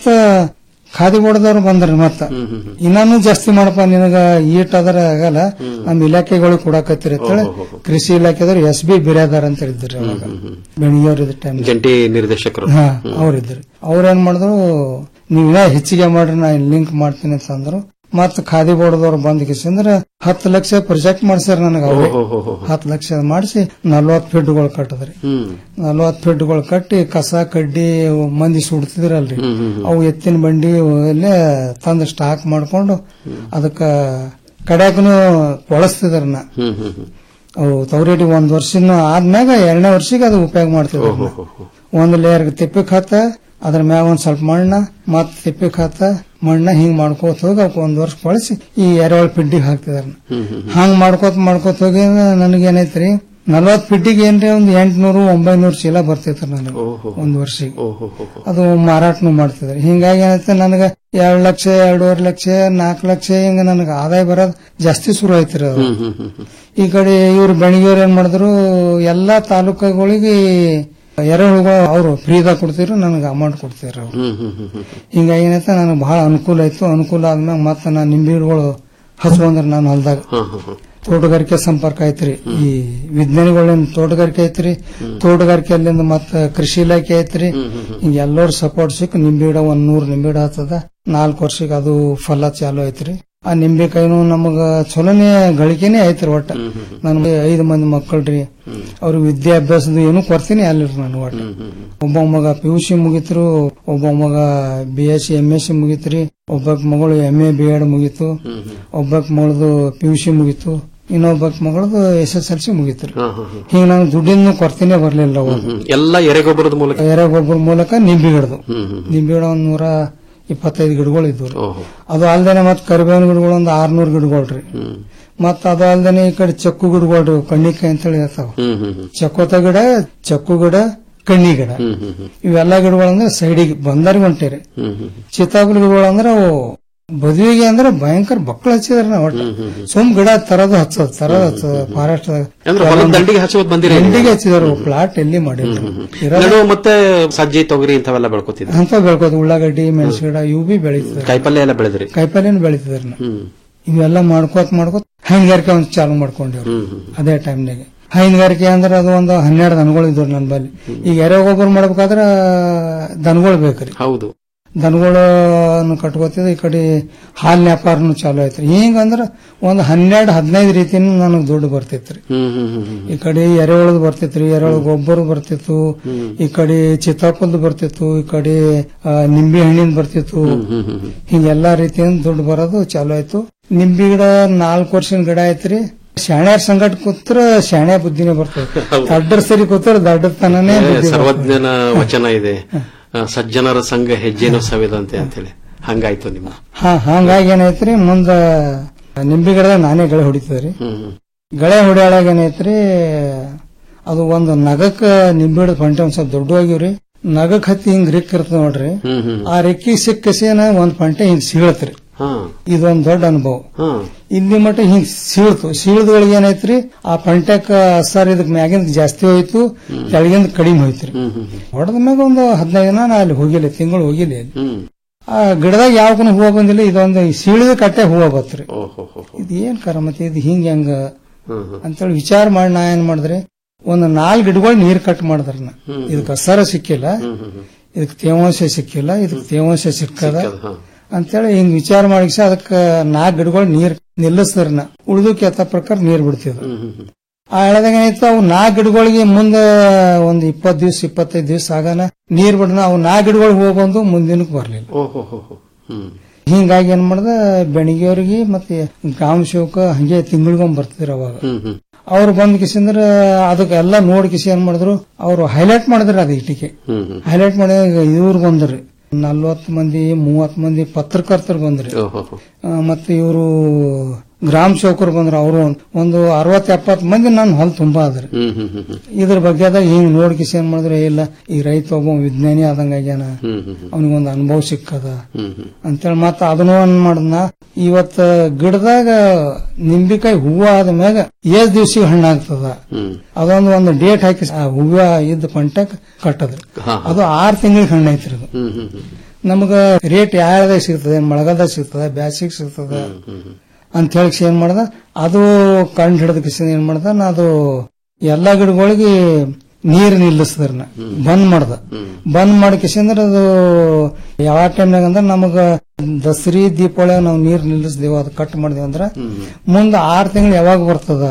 S17: ಖಾದಿ ಬೋರ್ಡದವ್ರು ಬಂದ್ರಿ ಮತ್ತ
S15: ಹ್ಮ್ ಹ್ಮ್ ಹ್ಮ್
S17: ಇನ್ನಾನು ಜಾಸ್ತಿ ಮಾಡಪ್ಪ ನಿನಗ ಈಟ್ ಅದರ ಆಗಲ್ಲ ನಮ್ ಇಲಾಖೆಗಳು ಕೊಡಾಕತ್ತೀರಿ ಅಂತೇಳಿ ಕೃಷಿ ಇಲಾಖೆದವ್ರು ಎಸ್ ಬಿ ಬಿರಾದಾರ್ ಅಂತ ಹೇಳಿದ್ರಿ ಅವಾಗ ಬೆಣಿಗೆಯವ್ರ ಇದ್ದ ಟೈಮ್
S15: ಜಂಟಿ ನಿರ್ದೇಶಕರು
S17: ಹಾ ಅವ್ರಿದ್ರಿ ಅವ್ರೇನ್ ಮಾಡಿದ್ರು ನೀವ್ ಇನ್ನ ಹೆಚ್ಚಿಗೆ ಮಾಡ್ರಿ ನಾ ಲಿಂಕ್ ಮಾಡ್ತೀನಿ ಅಂತ ಅಂದ್ರು ಮತ್ ಖಾದಿ ಬೋರ್ಡದವ್ರು ಬಂದ್ ಕಿಸಂದ್ರ ಹತ್ತು ಲಕ್ಷ ಪ್ರೊಜೆಕ್ಟ್ ಮಾಡ್ಸ್ಯಾರ ನನಗ ಅವ್ರೆ
S15: ಓಹೋ ಹೋ ಹೋ
S17: ಹತ್ತು ಲಕ್ಷ ಮಾಡಿಸಿ ನಲ್ವತ್ ಫೀಟ್ಗಳು ಕಟ್ಟದ್ರಿ
S15: ಹ್ಮ್
S17: ನಲ್ವತ್ ಫೀಟ್ಗಳು ಕಟ್ಟಿ ಕಸ ಕಡ್ಡಿ ಮಂದಿ ಸುಡ್ತಿದ್ರಲ್ರಿ
S15: ಹ್ಮ್ ಹ್ಮ್ ಹ್ಮ್.
S17: ಅವು ಎತ್ತಿನ ಬಂಡಿ ಅಲ್ಲೇ ತಂದು ಸ್ಟಾಕ್ ಮಾಡ್ಕೊಂಡು ಅದಕ್ಕ ಕಡ್ಯಾಕನು ಕೊಳಸ್ತಿದ್ರ ನಾ
S15: ಹ್ಮ್ ಹ್ಮ್ ಹ್ಮ್
S17: ಅವು ತವರೇಟಿ ಒಂದ್ ವರ್ಷನ ಆದ್ಮ್ಯಾಗ ಎರಡನೇ ವರ್ಷಕ್ಕೆ ಅದು ಉಪಯೋಗ ಮಾಡ್ತಿದ್ರು
S15: ಓಹೋ ಹೋ ಹೋ
S17: ಒಂದ್ ಲೇಯರ್ ತಿಪ್ಪಿ ಖಾತ ಅದ್ರ ಮ್ಯಾಗ ಒಂದ್ ಸ್ವಲ್ಪ ಮಣ್ಣ ಮತ್ ತಿಪ್ಪಿ ಖಾತ ಮಣ್ಣ ಹಿಂಗ್ ಮಾಡ್ಕೋತ ಹೋಗಿ ಅವಕ್ ಒಂದ್ ವರ್ಷ ಕೊಳಿಸಿ ಈ ಎರೆಹುಳ ಪಿಡ್ಡಿಗೆ ಹಾಕ್ತಿದಾರ
S15: ಹ್ಮ್ ಹ್ಮ್
S17: ಹಂಗ್ ಮಾಡ್ಕೋತ ಮಾಡ್ಕೋತ ಹೋಗಿ ನನಗೇನೈತ್ರಿ ನಲ್ವತ್ ಪಿಡ್ಡಿಗೆ ಏನ್ರಿ ಒಂದ್ ಎಂಟ್ನೂರು ಒಂಬೈನೂರು ಚೀಲ ಬರ್ತೈತ್ರಿ ನನಗೆ
S15: ಓಹೋ
S17: ಒಂದ್ ವರ್ಷಕ್ಕೆ
S15: ಓಹೋ ಹೋ ಹೋ
S17: ಅದು ಮಾರಾಟನು ಮಾಡ್ತಿದ್ರು ಹಿಂಗಾಗಿ ಏನೈತೆ ನನಗ ಎರಡ್ ಲಕ್ಷ ಎರಡೂವರೆ ಲಕ್ಷ ನಾಲ್ಕು ಲಕ್ಷ ಹಿಂಗ ನನಗ ಆದಾಯ ಬರೋದ್ ಜಾಸ್ತಿ ಶುರು ಆಯ್ತಿರಿ ಅದು
S15: ಹ್ಮ್ ಹ್ಮ್ ಹ್ಮ್ ಹ್ಮ್
S17: ಈ ಕಡೆ ಇವ್ರು ಬೆಣಿಗೆಯವ್ರು ಏನ್ ಮಾಡಿದ್ರು ಎಲ್ಲಾ ತಾಲೂಕುಗಳಿಗೆ ಎರೆಹುಳುಗಳು ಅವರು ಫ್ರೀದಾಗ ಕೊಡ್ತಿದ್ರು ನನಗೆ ಅಮೌಂಟ್ ಕೊಡ್ತಿದ್ರು ಅವ್ರು
S15: ಹ್ಮ್ ಹ್ಮ್ ಹ್ಮ್ ಹ್ಮ್
S17: ಹಿಂಗಾಗಿ ಏನೈತೆ ನನಗೆ ಬಹಳ ಅನುಕೂಲ ಆಯ್ತು ಅನುಕೂಲ ಆದ್ಮ್ಯಾಗ ಮತ್ತೆ ನಾನು ನಿಂಬೆ ಗಿಡಗಳು ಹಚ್ಕೊಂಡ್ರಿ ನಾನು ಹೊಲ್ದಾಗ
S15: ಹಾ ಹಾ ಹಾ
S17: ತೋಟಗಾರಿಕೆ ಸಂಪರ್ಕ ಐತ್ರಿ ಈ ವಿಜ್ಞಾನಿಗಳಿಂದ ತೋಟಗಾರಿಕೆ ಐತ್ರಿ ತೋಟಗಾರಿಕೆ ಅಲ್ಲಿಂದ ಮತ್ತ ಕೃಷಿ ಇಲಾಖೆ ಐತ್ರಿ ಹಿಂಗ ಎಲ್ಲರೂ ಸಪೋರ್ಟ್ ಸಿಕ್ ನಿಂಬೆ ಗಿಡ ಒಂದ್ ನೂರ್ ನಿಂಬೆ ಗಿಡ ಆತದ ನಾಲ್ಕು ವರ್ಷಕ್ಕೆ ಅದು ಫಲ ಚಾಲು ಐತ್ರಿ ಆ ನಿಂಬೆಕಾಯಿನು ನಮಗ ಚಲೋನೇ ಗಳಿಕೆನೇ ಐತ್ರಿ ಒಟ್ಟ ನನ್ ಐದು ಮಂದಿ ಮಕ್ಕಳ್ರಿ ಅವ್ರಿಗೆ ವಿದ್ಯಾಭ್ಯಾಸದ ಏನು ಕೊಡ್ತೀನಿ ಅಲ್ಲಿರಿ ನಾನು ಒಟ್ಟ ಒಬ್ಬ ಮಗ ಪಿ ಯು ಸಿ ಮುಗಿತ್ರು ಒಬ್ಬ ಮಗ B S C M S C ಮುಗಿತ್ರಿ ಒಬ್ಬಕ್ ಮಗಳು ಎಂ ಎ ಬಿ ಎಡ್ ಮುಗೀತು ಒಬ್ಬಕ್ ಮಗಳದು ಪಿ ಯು ಸಿ ಮುಗೀತು ಇನ್ನೊಬ್ಬಕ್ ಮಗಳದು ಎಸ್ ಎಸ್ ಎಲ್ ಸಿ ಮುಗೀತ್ರಿ
S15: ಹಾ ಹಾ ಹಾ
S17: ಹಿಂಗ ನಾನು ದುಡ್ಡಿನ ಕೊರತೆನೆ ಬರ್ಲಿಲ್ಲ ಅವಾಗ
S15: ಹ್ಮ್ ಎಲ್ಲ ಎರೆಗೊಬ್ಬರದ ಮೂಲಕ
S17: ಎರೆಗೊಬ್ಬರ ಮೂಲಕ ನಿಂಬೆ ಗಿಡದು
S15: ಹ್ಮ್ ಹ್ಮ್
S17: ನಿಂಬೆ ಗಿಡ ಒಂದ್ ನೂರ ಇಪ್ಪತ್ತೈದು ಗಿಡಗಳು ಇದ್ವು ರೀ.
S15: ಓಹೋ
S17: ಅದು ಅಲ್ದೇನೆ ಮತ್ ಕರಿಬೇವಿನ ಗಿಡಗಳು ಒಂದ್ ಆರ್ನೂರ್ ಗಿಡಗಳ್ರಿ
S15: ಹ್ಮ್
S17: ಮತ್ ಅದು ಅಲ್ದೇನೆ ಈ ಕಡೆ ಚಕ್ಕು ಗಿಡಗಳ್ರಿ ಕಣ್ಣಿಕಾಯಿ ಅಂತೇಳಿ ಇರ್ತಾವ
S15: ಹ್ಮ್ ಹ್ಮ್ ಹ್ಮ್
S17: ಚಕೋತ ಗಿಡ ಚಕ್ಕು ಗಿಡ ಕಣ್ಣಿ ಗಿಡ
S15: ಹ್ಮ್ ಹ್ಮ್ ಹ್ಮ್
S17: ಇವೆಲ್ಲ ಗಿಡಗಳಂದ್ರೆ ಸೈಡಿಗೆ ಬಂದಾರಿ ಹೊಂಟೇರಿ
S15: ಹ್ಮ್ ಹ್ಮ್
S17: ಸೀತಾಫಲ ಗಿಡಗಳು ಅಂದ್ರೆ ಅವು ಬದುವಿಗೆ ಅಂದ್ರೆ ಭಯಂಕರ ಬಕ್ಕಳ ಹಚ್ಚಿದಾರ ನಾ ಒಟ್ಟ ಸುಮ್ ಗಿಡ ತರದು ಹಚ್ಚೋದು ತರದು ಹಚ್ಚೋದು ಫಾರೆಸ್ಟ್
S15: ಅಂದ್ರೆ ಹೊಲದ ದಂಡಿಗೆ ಹಚ್ಚೋದ್ ಬಂದಿರಿ
S17: ದಂಡಿಗೆ ಹಚ್ಚಿದಾರ ಪ್ಲಾಟ್ ಎಲ್ಲಿ ಮಾಡಿಲ್ಲ
S15: ನಡು ಮತ್ತೆ ಸಜ್ಜಿ ತೊಗರಿ ಇಂಥವೆಲ್ಲ ಬೆಳ್ಕೊತಿದ್ರಿ
S17: ಅಂತ ಬೆಳ್ಕೋದು ಉಳ್ಳಾಗಡ್ಡಿ ಮೆಣಸು ಗಿಡ ಇವು ಬಿ ಬೆಳೀತಿದಾರೆ
S15: ಕಾಯಿಪಲ್ಯ ಎಲ್ಲ ಬೆಳೆದ್ರಿ
S17: ಕಾಯಿಪಲ್ಯನ ಬೆಳೀತಿದಾರೆ ನಾ
S15: ಹ್ಮ್
S17: ಇವೆಲ್ಲ ಮಾಡ್ಕೋತ ಮಾಡ್ಕೋತ ಹೈನುಗಾರಿಕೆ ಒಂದು ಚಾಲು ಮಾಡ್ಕೊಂಡೇವ್ರಿ
S15: ಹ್ಮ್ ಹ್ಮ್
S17: ಅದೇ ಟೈಮ್ನಾಗೆ ಹೈನುಗಾರಿಕೆ ಅಂದ್ರೆ ಅದು ಒಂದು ಹನ್ನೆರಡು ದನಗಳು ಇದ್ವು ನನ್ನ ಬಲ್ಲಿ ಈಗ ಎರೆಗೊಬ್ಬರ ಮಾಡ್ಬೇಕಾದ್ರ ದನಗಳು ಬೇಕ್ರಿ
S15: ಹೌದು
S17: ದನಗಳನ್ನು ಕಟ್ಕೋತಿದ್ದೆ ಈ ಕಡೆ ಹಾಲಿನ ವ್ಯಾಪಾರನು ಚಾಲು ಐತ್ರಿ ಹಿಂಗಂದ್ರ ಒಂದು ಹನ್ನೆರಡು ಹದಿನೈದು ರೀತಿಯಿಂದ ನನಗೆ ದುಡ್ಡು ಬರ್ತಿತ್ರಿ
S15: ಹ್ಮ್ ಹ್ಮ್ ಹ್ಮ್ ಹ್ಮ್
S17: ಈ ಕಡೆ ಎರೆಹುಳದ್ ಬರ್ತಿತ್ರಿ ಎರೆಹುಳ ಗೊಬ್ಬರ ಬರ್ತಿತ್ತು ಈ ಕಡೆ ಚಿತ್ತಾಪಲ್ದು ಬರ್ತಿತ್ತು ಈ ಕಡೆ ಆ, ನಿಂಬೆ ಹಣ್ಣಿನ ಬರ್ತಿತ್ತು
S15: ಹ್ಮ್ ಹ್ಮ್ ಹ್ಮ್
S17: ಹಿಂಗೆಲ್ಲಾ ರೀತಿಯಿಂದ ದುಡ್ಡು ಬರೋದು ಚಾಲು ಆಯ್ತು ನಿಂಬೆ ಗಿಡ ನಾಲ್ಕು ವರ್ಷದ ಗಿಡ ಐತ್ರಿ ಶಾಣ್ಯಾರ ಸಂಗಟ ಕೂತ್ರ ಶಾಣ್ಯ ಬುದ್ಧಿನೇ ಬರ್ತದೆ ದಡ್ಡರ್ ಸರಿ ಕೂತ್ರ ದಡ್ಡತನನೇ
S15: ಏ,
S17: ಬುದ್ಧಿ ಬರ್ತದೆ.
S15: ಸರ್ವಜ್ಞನ ವಚನ ಇದೆ ಆ, ಸಜ್ಜನರ ಸಂಘ ಹೆಜ್ಜೆನೂ ಸವಿದಂತೆ ಅಂತೇಳಿ ಹಂಗಾಯ್ತು ನಿಮ್ಮ
S17: ಹಾ ಹಂಗಾಗಿ ಏನೈತ್ರಿ ಮುಂದ ನಿಂಬೆ ಗಿಡದಾಗ ನಾನೇ ಗಳೆ ಹೊಡಿತದ್ರಿ
S15: ಹ್ಮ್ ಹ್ಮ್
S17: ಗಳೆ ಹೊಡಿಯೊಳಗ ಏನೈತ್ರಿ ಅದು ಒಂದು ನಗಕ್ಕ ನಿಂಬೆ ಗಿಡದ ಪಂಟೆ ಒಂದ್ ಸ್ವಲ್ಪ ದೊಡ್ಡವಾಗಿವ್ರಿ ನಗಕ್ ಹತ್ತಿ ಹಿಂಗ್ ರಿಕ್ ಇರ್ತದ ನೋಡ್ರಿ
S15: ಹ್ಮ್ ಹ್ಮ್
S17: ಆ ರೆಕ್ಕಿ ಸಿಕ್ಕಸೇನ ಒಂದ್ ಪಂಟೆ ಹಿಂಗ್ ಸೀಳತ್ರಿ
S15: ಹಾ
S17: ಇದೊಂದ್ ದೊಡ್ಡ ಅನುಭವ
S15: ಹಾ
S17: ಇಲ್ಲಿ ಮಟ್ಟ ಹಿಂಗ್ ಸೀಳ್ತು ಸೀಳ್ದೊಳಗೆ ಏನೈತ್ರಿ ಆ ಪಂಟೆಕ್ ಸರ್ ಇದಕ್ ಮ್ಯಾಗಿಂದ ಜಾಸ್ತಿ ಹೋಯ್ತು ಕೆಳಗಿಂದ ಕಡಿಮೆ ಹೋಯ್ತ್ರಿ
S15: ಹ್ಮ್ ಹ್ಮ್ ಹ್ಮ್
S17: ಹೊಡೆದ ಮ್ಯಾಗ ಒಂದು ಹದಿನೈದು ದಿನ ನಾ ಅಲ್ಲಿ ಹೋಗಿಲ್ಲ ತಿಂಗಳು ಹೋಗಿಲ್ಲ ಅಲ್ಲಿ
S15: ಹ್ಮ್
S17: ಆ ಗಿಡದಾಗ ಯಾವಕ್ಕೂ ಹೂವ ಬಂದಿಲ್ಲ ಇದೊಂದು ಸೀಳಿದ ಕಟ್ಟೆ ಹೂವ ಬತ್ರಿ
S15: ಓಹೋ ಹೋ
S17: ಇದು ಏನ್ ಕರ ಮತ್ತೆ ಇದು ಹಿಂಗ ಹೆಂಗ
S15: ಹ್ಮ್ ಹ್ಮ್
S17: ಅಂತೇಳಿ ವಿಚಾರ ಮಾಡಿ ನಾ ಏನ್ ಮಾಡಿದ್ರಿ ಒಂದು ನಾಲ್ಕು ಗಿಡಗಳು ನೀರ್ ಕಟ್ ಮಾಡಿದ್ರ ನಾ
S15: ಹ್ಮ್.
S17: ಇದಕ್ಕೆ ಹಸರ ಸಿಕ್ಕಿಲ್ಲ
S15: ಹ್ಮ್ ಹ್ಮ್ ಹ್ಮ್
S17: ಇದಕ್ಕೆ ತೇವಾಂಶ ಸಿಕ್ಕಿಲ್ಲ ಇದಕ್ಕೆ ತೇವಾಂಶ ಸಿಕ್ಕದ
S15: ಸಿಕ್ಕದ, ಹಾ.
S17: ಅಂತೇಳಿ ಹಿಂಗ್ ವಿಚಾರ ಮಾಡಿಸಿ ಅದಕ್ಕೆ ನಾಲ್ಕು ಗಿಡಗಳು ನೀರ್ ನಿಲ್ಲಿಸಿದ್ರ ನಾ ಉಳಿದಕ್ಕೆ ಯಥ ಪ್ರಕಾರ ನೀರ್ ಬಿಡ್ತಿದ್ರು
S15: ಹ್ಮ್ ಹ್ಮ್ ಹ್ಮ್
S17: ಆ ಎಳದಾಗ ಏನಾಯ್ತು ಅವು ನಾಲ್ಕು ಗಿಡಗಳಿಗೆ ಮುಂದೆ ಒಂದು ಇಪ್ಪತ್ತು ದಿವ್ಸ ಇಪ್ಪತ್ತೈದು ದಿವ್ಸ ಆಗಾನ ನೀರ್ ಬಿಡನ ಅವು ನಾಲ್ಕು ಗಿಡಗಳು ಹೋಗಿ ಬಂದು ಮುಂದಿನಕ್ಕೆ ಬರ್ಲಿಲ್ಲ
S15: ಓಹೋ ಹೋ ಹೋ ಹ್ಮ್
S17: ಹಿಂಗಾಗಿ ಏನ್ ಮಾಡ್ದ ಬೆಣಿಗೆಯವ್ರಿಗೆ ಮತ್ತೆ ಗ್ರಾಮ ಸೇವಕ ಹಂಗೆ ತಿಂಗಳಿಗೊಮ್ಮೆ ಬರ್ತಿದ್ರು ಅವಾಗ
S15: ಹ್ಮ್ ಹ್ಮ್
S17: ಅವ್ರು ಬಂದ್ ಕಿಸಿಂದ್ರ ಅದಕ್ಕೆಲ್ಲ ನೋಡಿ ಕಿಸಿ ಏನ್ ಮಾಡಿದ್ರು ಅವ್ರು ಹೈಲೈಟ್ ಮಾಡಿದ್ರು ಅದು ಇಟಿಕೆ
S15: ಹ್ಮ್ ಹ್ಮ್
S17: ಹೈಲೈಟ್ ಮಾಡಿದಾಗ ಇವ್ರು ಬಂದ್ರಿ ನಲ್ವತ್ ಮಂದಿ ಮೂವತ್ ಮಂದಿ ಪತ್ರಕರ್ತರು ಬಂದ್ರಿ
S15: ಓಹೋ ಹೋ
S17: ಆ, ಮತ್ತೆ ಇವರು ಗ್ರಾಮ ಸೇವಕರು ಬಂದ್ರು ಅವರು ಒಂದು ಅರವತ್ ಎಪ್ಪತ್ ಮಂದಿ ನನ್ನ ಹೊಲ ತುಂಬಾ ಆದ್ರಿ
S15: ಹ್ಮ್ ಹ್ಮ್ ಹ್ಮ್ ಹ್ಮ್
S17: ಇದ್ರ ಬಗ್ಗೆ ಹಿಂಗ್ ನೋಡಿ ಕಿಸಿ ಏನ್ ಮಾಡಿದ್ರು ಇಲ್ಲ ಈ ರೈತ ಒಬ್ಬ ವಿಜ್ಞಾನಿ ಆದಂಗ ಆಗ್ಯಾನ
S15: ಹ್ಮ್ ಹ್ಮ್ ಹ್ಮ್
S17: ಅವನಿಗೊಂದು ಅನುಭವ ಸಿಕ್ಕದ
S15: ಹ್ಮ್ ಹ್ಮ್
S17: ಅಂತೇಳಿ ಮತ್ತ ಅದನ್ನು ಏನ್ ಮಾಡದ್ನ ಇವತ್ತ ಗಿಡದಾಗ ನಿಂಬಿಕಾಯಿ ಹೂವ ಆದ ಮ್ಯಾಗ ಏಸ್ ದಿವ್ಸಿಗೆ ಹಣ್ಣಾಗ್ತದ
S15: ಹ್ಮ್
S17: ಅದೊಂದು ಒಂದು ಡೇಟ್ ಹಾಕಿ ಆ ಹೂವ ಇದ್ದ ಪಂಟಕ್ ಕಟ್ಟದ್ರಿ
S15: ಹಾ, ಹಾ.
S17: ಅದು ಆರ್ ತಿಂಗಳಿಗೆ ಹಣ್ಣೈತ್ರಿ ಅದು
S15: ಹ್ಮ್ ಹ್ಮ್ ಹ್ಮ್
S17: ನಮಗ ರೇಟ್ ಯಾವ್ದಾಗ ಸಿಗ್ತದೆ ಮಳೆಗಾಲದಾಗ ಸಿಗ್ತದೆ ಬ್ಯಾಸಿಗೆ ಸಿಗ್ತದೆ
S15: ಹ್ಮ್ ಹ್ಮ್
S17: ಅಂತ ಹೇಳಿ ಏನ್ ಮಾಡ್ದ ಅದು ಕಂಡು ಹಿಡಿದ ಕಿಸಿಂದ ಏನ್ ಮಾಡ್ದ ನಾ ಅದು ಎಲ್ಲಾ ಗಿಡಗಳಿಗೆ ನೀರು ನಿಲ್ಲಿಸಿದ್ರ ನಾ ಬಂದ್ ಮಾಡ್ದ ಬಂದ್ ಮಾಡಿ ಕಿಸಿಂದ್ರ ಅದು ಯಾವ ಟೈಮ್ನಾಗ ಅಂದ್ರ ನಮಗ ದಸರಿ ದೀಪಾವಳಿ ನಾವು ನೀರ್ ನಿಲ್ಲಿಸ್ದೇವು ಅದು ಕಟ್ ಮಾಡಿದೇವು ಅಂದ್ರ ಮುಂದ ಆರ್ ತಿಂಗಳು ಯಾವಾಗ ಬರ್ತದ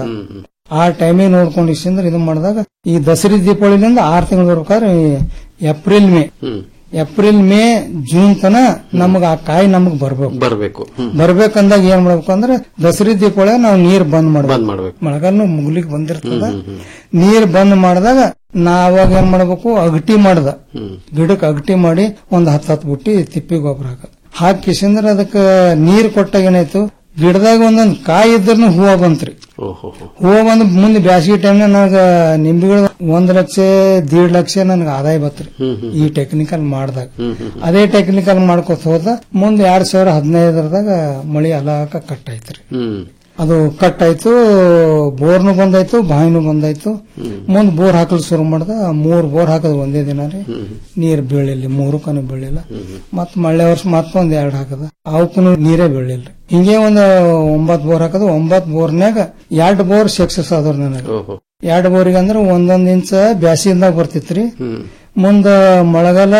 S17: ಆ ಟೈಮಿಗೆ ನೋಡ್ಕೊಂಡು ಇಷ್ಟಂದ್ರ ಇದು ಮಾಡಿದಾಗ ಈ ದಸರಿ ದೀಪಾವಳಿಲಿಂದ ಆರ್ ತಿಂಗಳು ಬರ್ಬೇಕಾದ್ರೆ ಏಪ್ರಿಲ್ ಮೇ
S15: ಹ್ಮ್
S17: ಏಪ್ರಿಲ್ ಮೇ ಜೂನ್ ತನ ನಮಗ ಆ ಕಾಯಿ ನಮಗ್ ಬರ್ಬೇಕು
S15: ಬರ್ಬೇಕು ಹ್ಮ್
S17: ಬರ್ಬೇಕಂದಾಗ ಏನ್ ಮಾಡ್ಬೇಕು ಅಂದ್ರೆ ದಸರಿ ದೀಪಾವಳಿ ನಾವು ನೀರ್ ಬಂದ್ ಮಾಡ್ಬೇಕು
S15: ಬಂದ್ ಮಾಡ್ಬೇಕು
S17: ಮಳೆಗಾಲ ಮುಗ್ಲಿಕ್ ಬಂದಿರ್ತದ
S15: ಹ್ಮ್, ಹ್ಮ್,
S17: ನೀರ್ ಬಂದ್ ಮಾಡಿದಾಗ ನಾವಾಗ ಏನ್ ಮಾಡ್ಬೇಕು ಅಗಟಿ ಮಾಡ್ದ
S15: ಹ್ಮ್
S17: ಗಿಡಕ್ಕೆ ಅಗಟಿ ಮಾಡಿ ಒಂದ್ ಹತ್ ಹತ್ ಬುಟ್ಟಿ ತಿಪ್ಪಿ ಗೊಬ್ಬರ ಹಾಕ ಹಾಕಿ ಕಿಸಿಂದ್ರ ಅದಕ್ಕ ನೀರ್ ಕೊಟ್ಟಾಗ ಏನಾಯ್ತು ಗಿಡದಾಗ ಒಂದೊಂದ್ ಕಾಯಿ ಇದ್ರೂ ಹೂವ ಬಂತ್ರಿ
S15: ಓಹೋ ಹೋ
S17: ಹೂವ ಬಂದ್ ಮುಂದೆ ಬ್ಯಾಸಿಗೆ ಟೈಮ್ ನನಗ ನಿಂಬಿಗಳ ಒಂದ್ ಲಕ್ಷ ದೀಡ್ ಲಕ್ಷ ನನಗ ಆದಾಯ ಬತ್ರಿ
S15: ಹ್ಮ್ ಹ್ಮ್
S17: ಈ ಟೆಕ್ನಿಕಲ್ ಮಾಡ್ದಾಗ
S15: ಹ್ಮ್ ಹ್ಮ್
S17: ಅದೇ ಟೆಕ್ನಿಕಲ್ ಮಾಡ್ಕೊತ ಹೋದ ಮುಂದೆ ಎರಡ್ ಸಾವಿರ ಹದಿನೈದರದಾಗ ಮಳಿ ಅಲಾಕ ಕಟ್ ಆಯ್ತ್ರಿ
S15: ಹ್ಮ್
S17: ಅದು ಕಟ್ ಆಯ್ತು ಬೋರ್ನು ಬಂದಾಯ್ತು ಬಾವಿನೂ ಬಂದಾಯ್ತು ಮುಂದ್ ಬೋರ್ ಹಾಕಲು ಶುರು ಮಾಡ್ದ ಮೂರ್ ಬೋರ್ ಹಾಕದ್ ಒಂದೇ ದಿನ ರೀ ನೀರ್ ಬೀಳಿಲ್ಲ ಮೂರು ಕನು ಬೀಳಿಲ್ಲ ಮತ್ ಮಳೆ ವರ್ಷ ಮತ್ತೊಂದ್ ಎರಡ್ ಹಾಕದ ಅವಕ್ಕೂ ನೀರೇ ಬೀಳಿಲ್ಲ ಹಿಂಗೆ ಒಂದ್ ಒಂಬತ್ ಬೋರ್ ಹಾಕದ ಒಂಬತ್ ಬೋರ್ನ್ಯಾಗ ಎರಡ್ ಬೋರ್ ಸಕ್ಸಸ್ ಆದವ್ರ ನನಗೆ
S15: ಓಹೋ
S17: ಎರಡ್ ಬೋರಿಗೆ ಅಂದ್ರೆ ಒಂದೊಂದ್ ಇಂಚ್ ಬ್ಯಾಸಿಯಿಂದ ಬರ್ತಿತ್ರಿ
S15: ಹ್ಮ್
S17: ಮುಂದ ಮಳೆಗಾಲ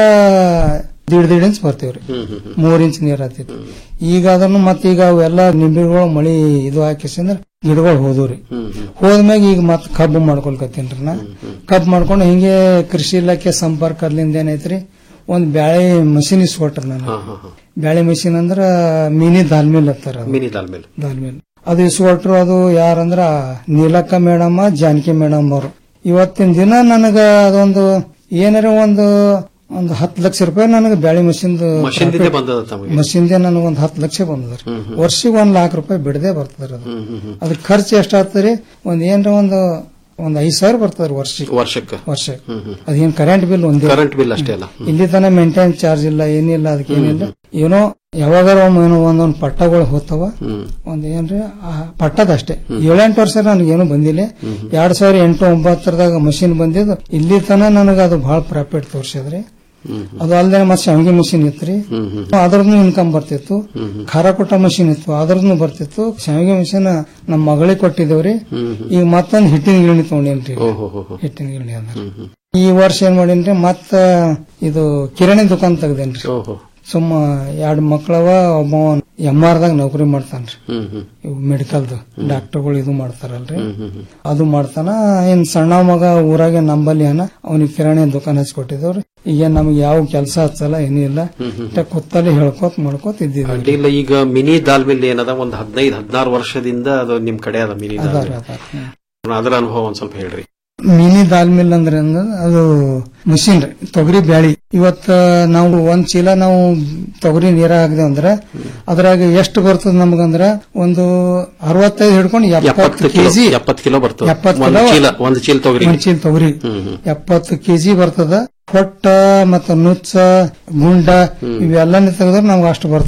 S17: ದೀಡ್ ದೀಡ್ ಇಂಚ್ ಬರ್ತೀವ್ರಿ
S15: ಹ್ಮ್ ಹ್ಮ್ ಹ್ಮ್
S17: ಮೂರ್ ಇಂಚ್ ನೀರ್ ಹತ್ತಿತ್ತು ಈಗ ಅದನ್ನು ಮತ್ತೆ ಈಗ ಅವೆಲ್ಲ ನಿಂಬೆಗಳು ಮಳಿ ಇದು ಹಾಕಿಸಂದ್ರ ಗಿಡಗಳು ಹೋದ್ರಿ
S15: ಹ್ಮ್ ಹ್ಮ್
S17: ಹೋದ್ಮ್ಯಾಗ ಈಗ ಮತ್ ಕಬ್ಬು ಮಾಡ್ಕೊಳ್ಕತ್ತೀನ್ರಿ ನಾ ಕಬ್ಬು ಮಾಡ್ಕೊಂಡು ಹಿಂಗೆ ಕೃಷಿ ಇಲಾಖೆ ಸಂಪರ್ಕ ಅದ್ಲಿಂದ ಏನೈತ್ರಿ ಒಂದ್ ಬ್ಯಾಳೆ ಮಷಿನ್ ಇಸ್ಕೊಟ್ರಿ ನಾನು
S15: ಹಾ ಹಾ ಹಾ
S17: ಬ್ಯಾಳೆ ಮಷಿನ್ ಅಂದ್ರ ಮಿನಿ ದಾಲ್ಮಿಲ್ ಹತ್ತಾರ ಅದು.
S15: ಮಿನಿ ದಾಲ್ ಮೇಲೆ
S17: ದಾಲ್ಮಿಲ್ ಅದು ಇಸ್ಕೊಟ್ರು ಅದು ಯಾರಂದ್ರ ನೀಲಕ್ಕ ಮೇಡಮ್ ಜಾನಕಿ ಮೇಡಮ್ ಅವರು ಇವತ್ತಿನ ದಿನ ನನಗ ಅದೊಂದು ಏನಾರ ಒಂದು ಒಂದು ಹತ್ತು ಲಕ್ಷ ರೂಪಾಯಿ ನನಗೆ ಬ್ಯಾಳಿ ಮಷಿನ್
S15: ಮಷಿನ್ದಿಂದ ಬಂದದ ತಮಗೆ
S17: ಮಷಿನ್ದೆ ನನಗೆ ಒಂದು ಹತ್ತು ಲಕ್ಷ ಬಂದದ್ರಿ
S15: ಹ್ಮ್ ಹ್ಮ್.
S17: ವರ್ಷಿಗೆ ಒಂದ್ ಲಾಖ ರೂಪಾಯಿ ಬಿಡದೆ ಬರ್ತದ್ರಿ ಅದು
S15: ಹ್ಮ್ ಹ್ಮ್ ಹ್ಮ್
S17: ಅದಕ್ಕೆ ಖರ್ಚು ಎಷ್ಟಾಗ್ತದ್ರಿ ಒಂದ್ ಏನ್ರ ಒಂದು ಒಂದ್ ಐದ್ ಸಾವಿರ ಬರ್ತದ್ರಿ ವರ್ಷಕ್ಕೆ
S15: ವರ್ಷಕ್ಕೆ
S17: ವರ್ಷ
S15: ಹ್ಮ್ ಹ್ಮ್
S17: ಅದೇನ್ ಕರೆಂಟ್ ಬಿಲ್ ಒಂದೇ
S15: ಕರೆಂಟ್ ಬಿಲ್ ಅಷ್ಟೇ ಅಲ್ಲ ಹ್ಮ್.
S17: ಇಲ್ಲಿ ತನ ಮೇಂಟೈನ್ ಚಾರ್ಜ್ ಇಲ್ಲ ಏನಿಲ್ಲ ಅದಕ್ಕೆ ಏನಿಲ್ಲ ಏನೋ ಯಾವಾಗಾರ ಒಮ್ಮೆ ಏನೋ ಒಂದೊಂದ್ ಪಟ್ಟಗಳು ಹೋಗ್ತಾವ
S15: ಹ್ಮ್
S17: ಒಂದ್ ಏನ್ರಿ ಆ ಪಟ್ಟದಷ್ಟೇ ಏಳೆಂಟು ವರ್ಷ ನನಗೇನು ಬಂದಿಲ್ಲ ಎರಡ್ ಸಾವಿರ ಎಂಟು ಒಂಬತ್ತರದಾಗ ಮಷಿನ್ ಬಂದಿದ್ದು ಇಲ್ಲಿ ತನ ನನಗ ಅದು ಬಹಳ ಪ್ರಾಫಿಟ್ ತೋರ್ಸಿದ್ರಿ
S15: ಹ್ಮ್
S17: ಅದು ಅಲ್ಲದೆ ಮತ್ತೆ ಶಾವಿಗೆ ಮಷಿನ್ ಇತ್ರಿ
S15: ಹ್ಮ್ ಹ್ಮ್
S17: ಅದ್ರದ್ದು ಇನ್ಕಮ್ ಬರ್ತಿತ್ತು
S15: ಹ್ಮ್ ಹ್ಮ್.
S17: ಖಾರ ಕೊಟ್ಟ ಮಷಿನ್ ಇತ್ತು ಅದ್ರದ್ದು ಬರ್ತಿತ್ತು ಶಾವಿಗೆ ಮಷಿನ್ ನಮ್ಮ ಮಗಳಿಗೆ ಕೊಟ್ಟಿದ್ದೇವ್ರಿ
S15: ಹ್ಮ್ ಹ್ಮ್.
S17: ಈಗ ಮತ್ತೊಂದ್ ಹಿಟ್ಟಿನ ಗಿರಣಿ ತಗೊಂಡೇನ್ರಿ
S15: ಓಹೋ ಹೋ ಹೋ
S17: ಹಿಟ್ಟಿನ ಗಿರಣಿ ಅಂದ್ರ
S15: ಹ್ಮ್ ಹ್ಮ್
S17: ಈ ವರ್ಷ ಏನ್ ಮಾಡೇನ್ರಿ ಮತ್ತ ಇದು ಕಿರಾಣಿ ದುಕಾನ್ ತೆಗ್ದೇನ್ರಿ
S15: ಓಹೋ
S17: ಸುಮ್ಮ ಎರಡ್ ಮಕ್ಳವ ಒಬ್ಬ ಎಂ ಆರ್ ದಾಗ ನೌಕರಿ ಮಾಡ್ತಾನ್ರಿ
S15: ಹ್ಮ್ ಹ್ಮ್
S17: ಇವ್ ಮೆಡಿಕಲ್ದು ಡಾಕ್ಟರ್ಗಳು ಇದು ಮಾಡ್ತಾರಲ್ರಿ
S15: ಹ್ಮ್ ಹ್ಮ್ ಹ್ಮ್
S17: ಅದು ಮಾಡ್ತಾನ ಏನ್ ಸಣ್ಣ ಮಗ ಊರಾಗೆ ನಂಬಲ್ಲಿ ಅನ ಅವನಿಗೆ ಕಿರಾಣಿ ದುಕಾನ್ ಹಚ್ಕೊಟ್ಟಿದವ್ರಿ ಈಗ ನಮ್ಗೆ ಯಾವ ಕೆಲಸ ಹಚ್ಚಲ್ಲ ಏನಿಲ್ಲ ಅಷ್ಟೇ ಕುತ್ತಲ್ಲಿ ಹೇಳ್ಕೊತ್ ಮಾಡ್ಕೋತ ಇದ್ದಿದ್ವಿ
S15: ಅಡ್ಡಿಲ್ಲ ಈಗ ಮಿನಿ ದಾಲ್ ಮಿಲ್ ಏನದ ಒಂದ್ ಹದಿನೈದು ಹದಿನಾರು ವರ್ಷದಿಂದ ಅದು ನಿಮ್ ಕಡೆ ಅದ ಮಿನಿ ದಾಲ್
S17: ಅದಾರ
S15: ಮಿಲ್
S17: ಅದಾರ ಹ್ಮ್.
S15: ಅದರ ಅನುಭವ ಒಂದ್ ಸ್ವಲ್ಪ ಹೇಳ್ರಿ
S17: ಮಿನಿ ದಾಲ್ ಮಿಲ್ ಅಂದ್ರೆ ಅಂದ್ರ ಅದು ಮಷಿನ್ ರೀ ತೊಗರಿ ಬ್ಯಾಳಿ ಇವತ್ತ ನಾವು ಒಂದ್ ಚೀಲ ನಾವು ತೊಗರಿ ನೀರ ಹಾಕಿದೇವ್ ಅಂದ್ರ ಅದ್ರಾಗ ಎಷ್ಟು ಬರ್ತದ ನಮಗಂದ್ರ ಒಂದು ಅರವತ್ತೈದು ಹಿಡ್ಕೊಂಡು ಎಪ್ಪತ್ತು
S15: ಎಪ್ಪತ್ತು ಕಿಲೋ
S17: ಕೆಜಿ
S15: ಎಪ್ಪತ್ತು ಕಿಲೋ ಬರ್ತದೆ
S17: ಎಪ್ಪತ್ತು
S15: ಒಂದ್
S17: ಕಿಲೋ
S15: ಚೀಲ ಒಂದ್ ಚೀಲ ತೊಗರಿ
S17: ಒಂದ್ ಚೀಲ ತೊಗರಿ
S15: ಹ್ಮ್ ಹ್ಮ್
S17: ಎಪ್ಪತ್ತು ಕೆಜಿ ಬರ್ತದ ಹೊಟ್ಟ ಮತ್ತ ನುಚ್ಚ ಗುಂಡ ಇವೆಲ್ಲನೇ ತೆಗೆದ್ರೆ ನಮ್ಗೆ ಅಷ್ಟು ಬರ್ತದ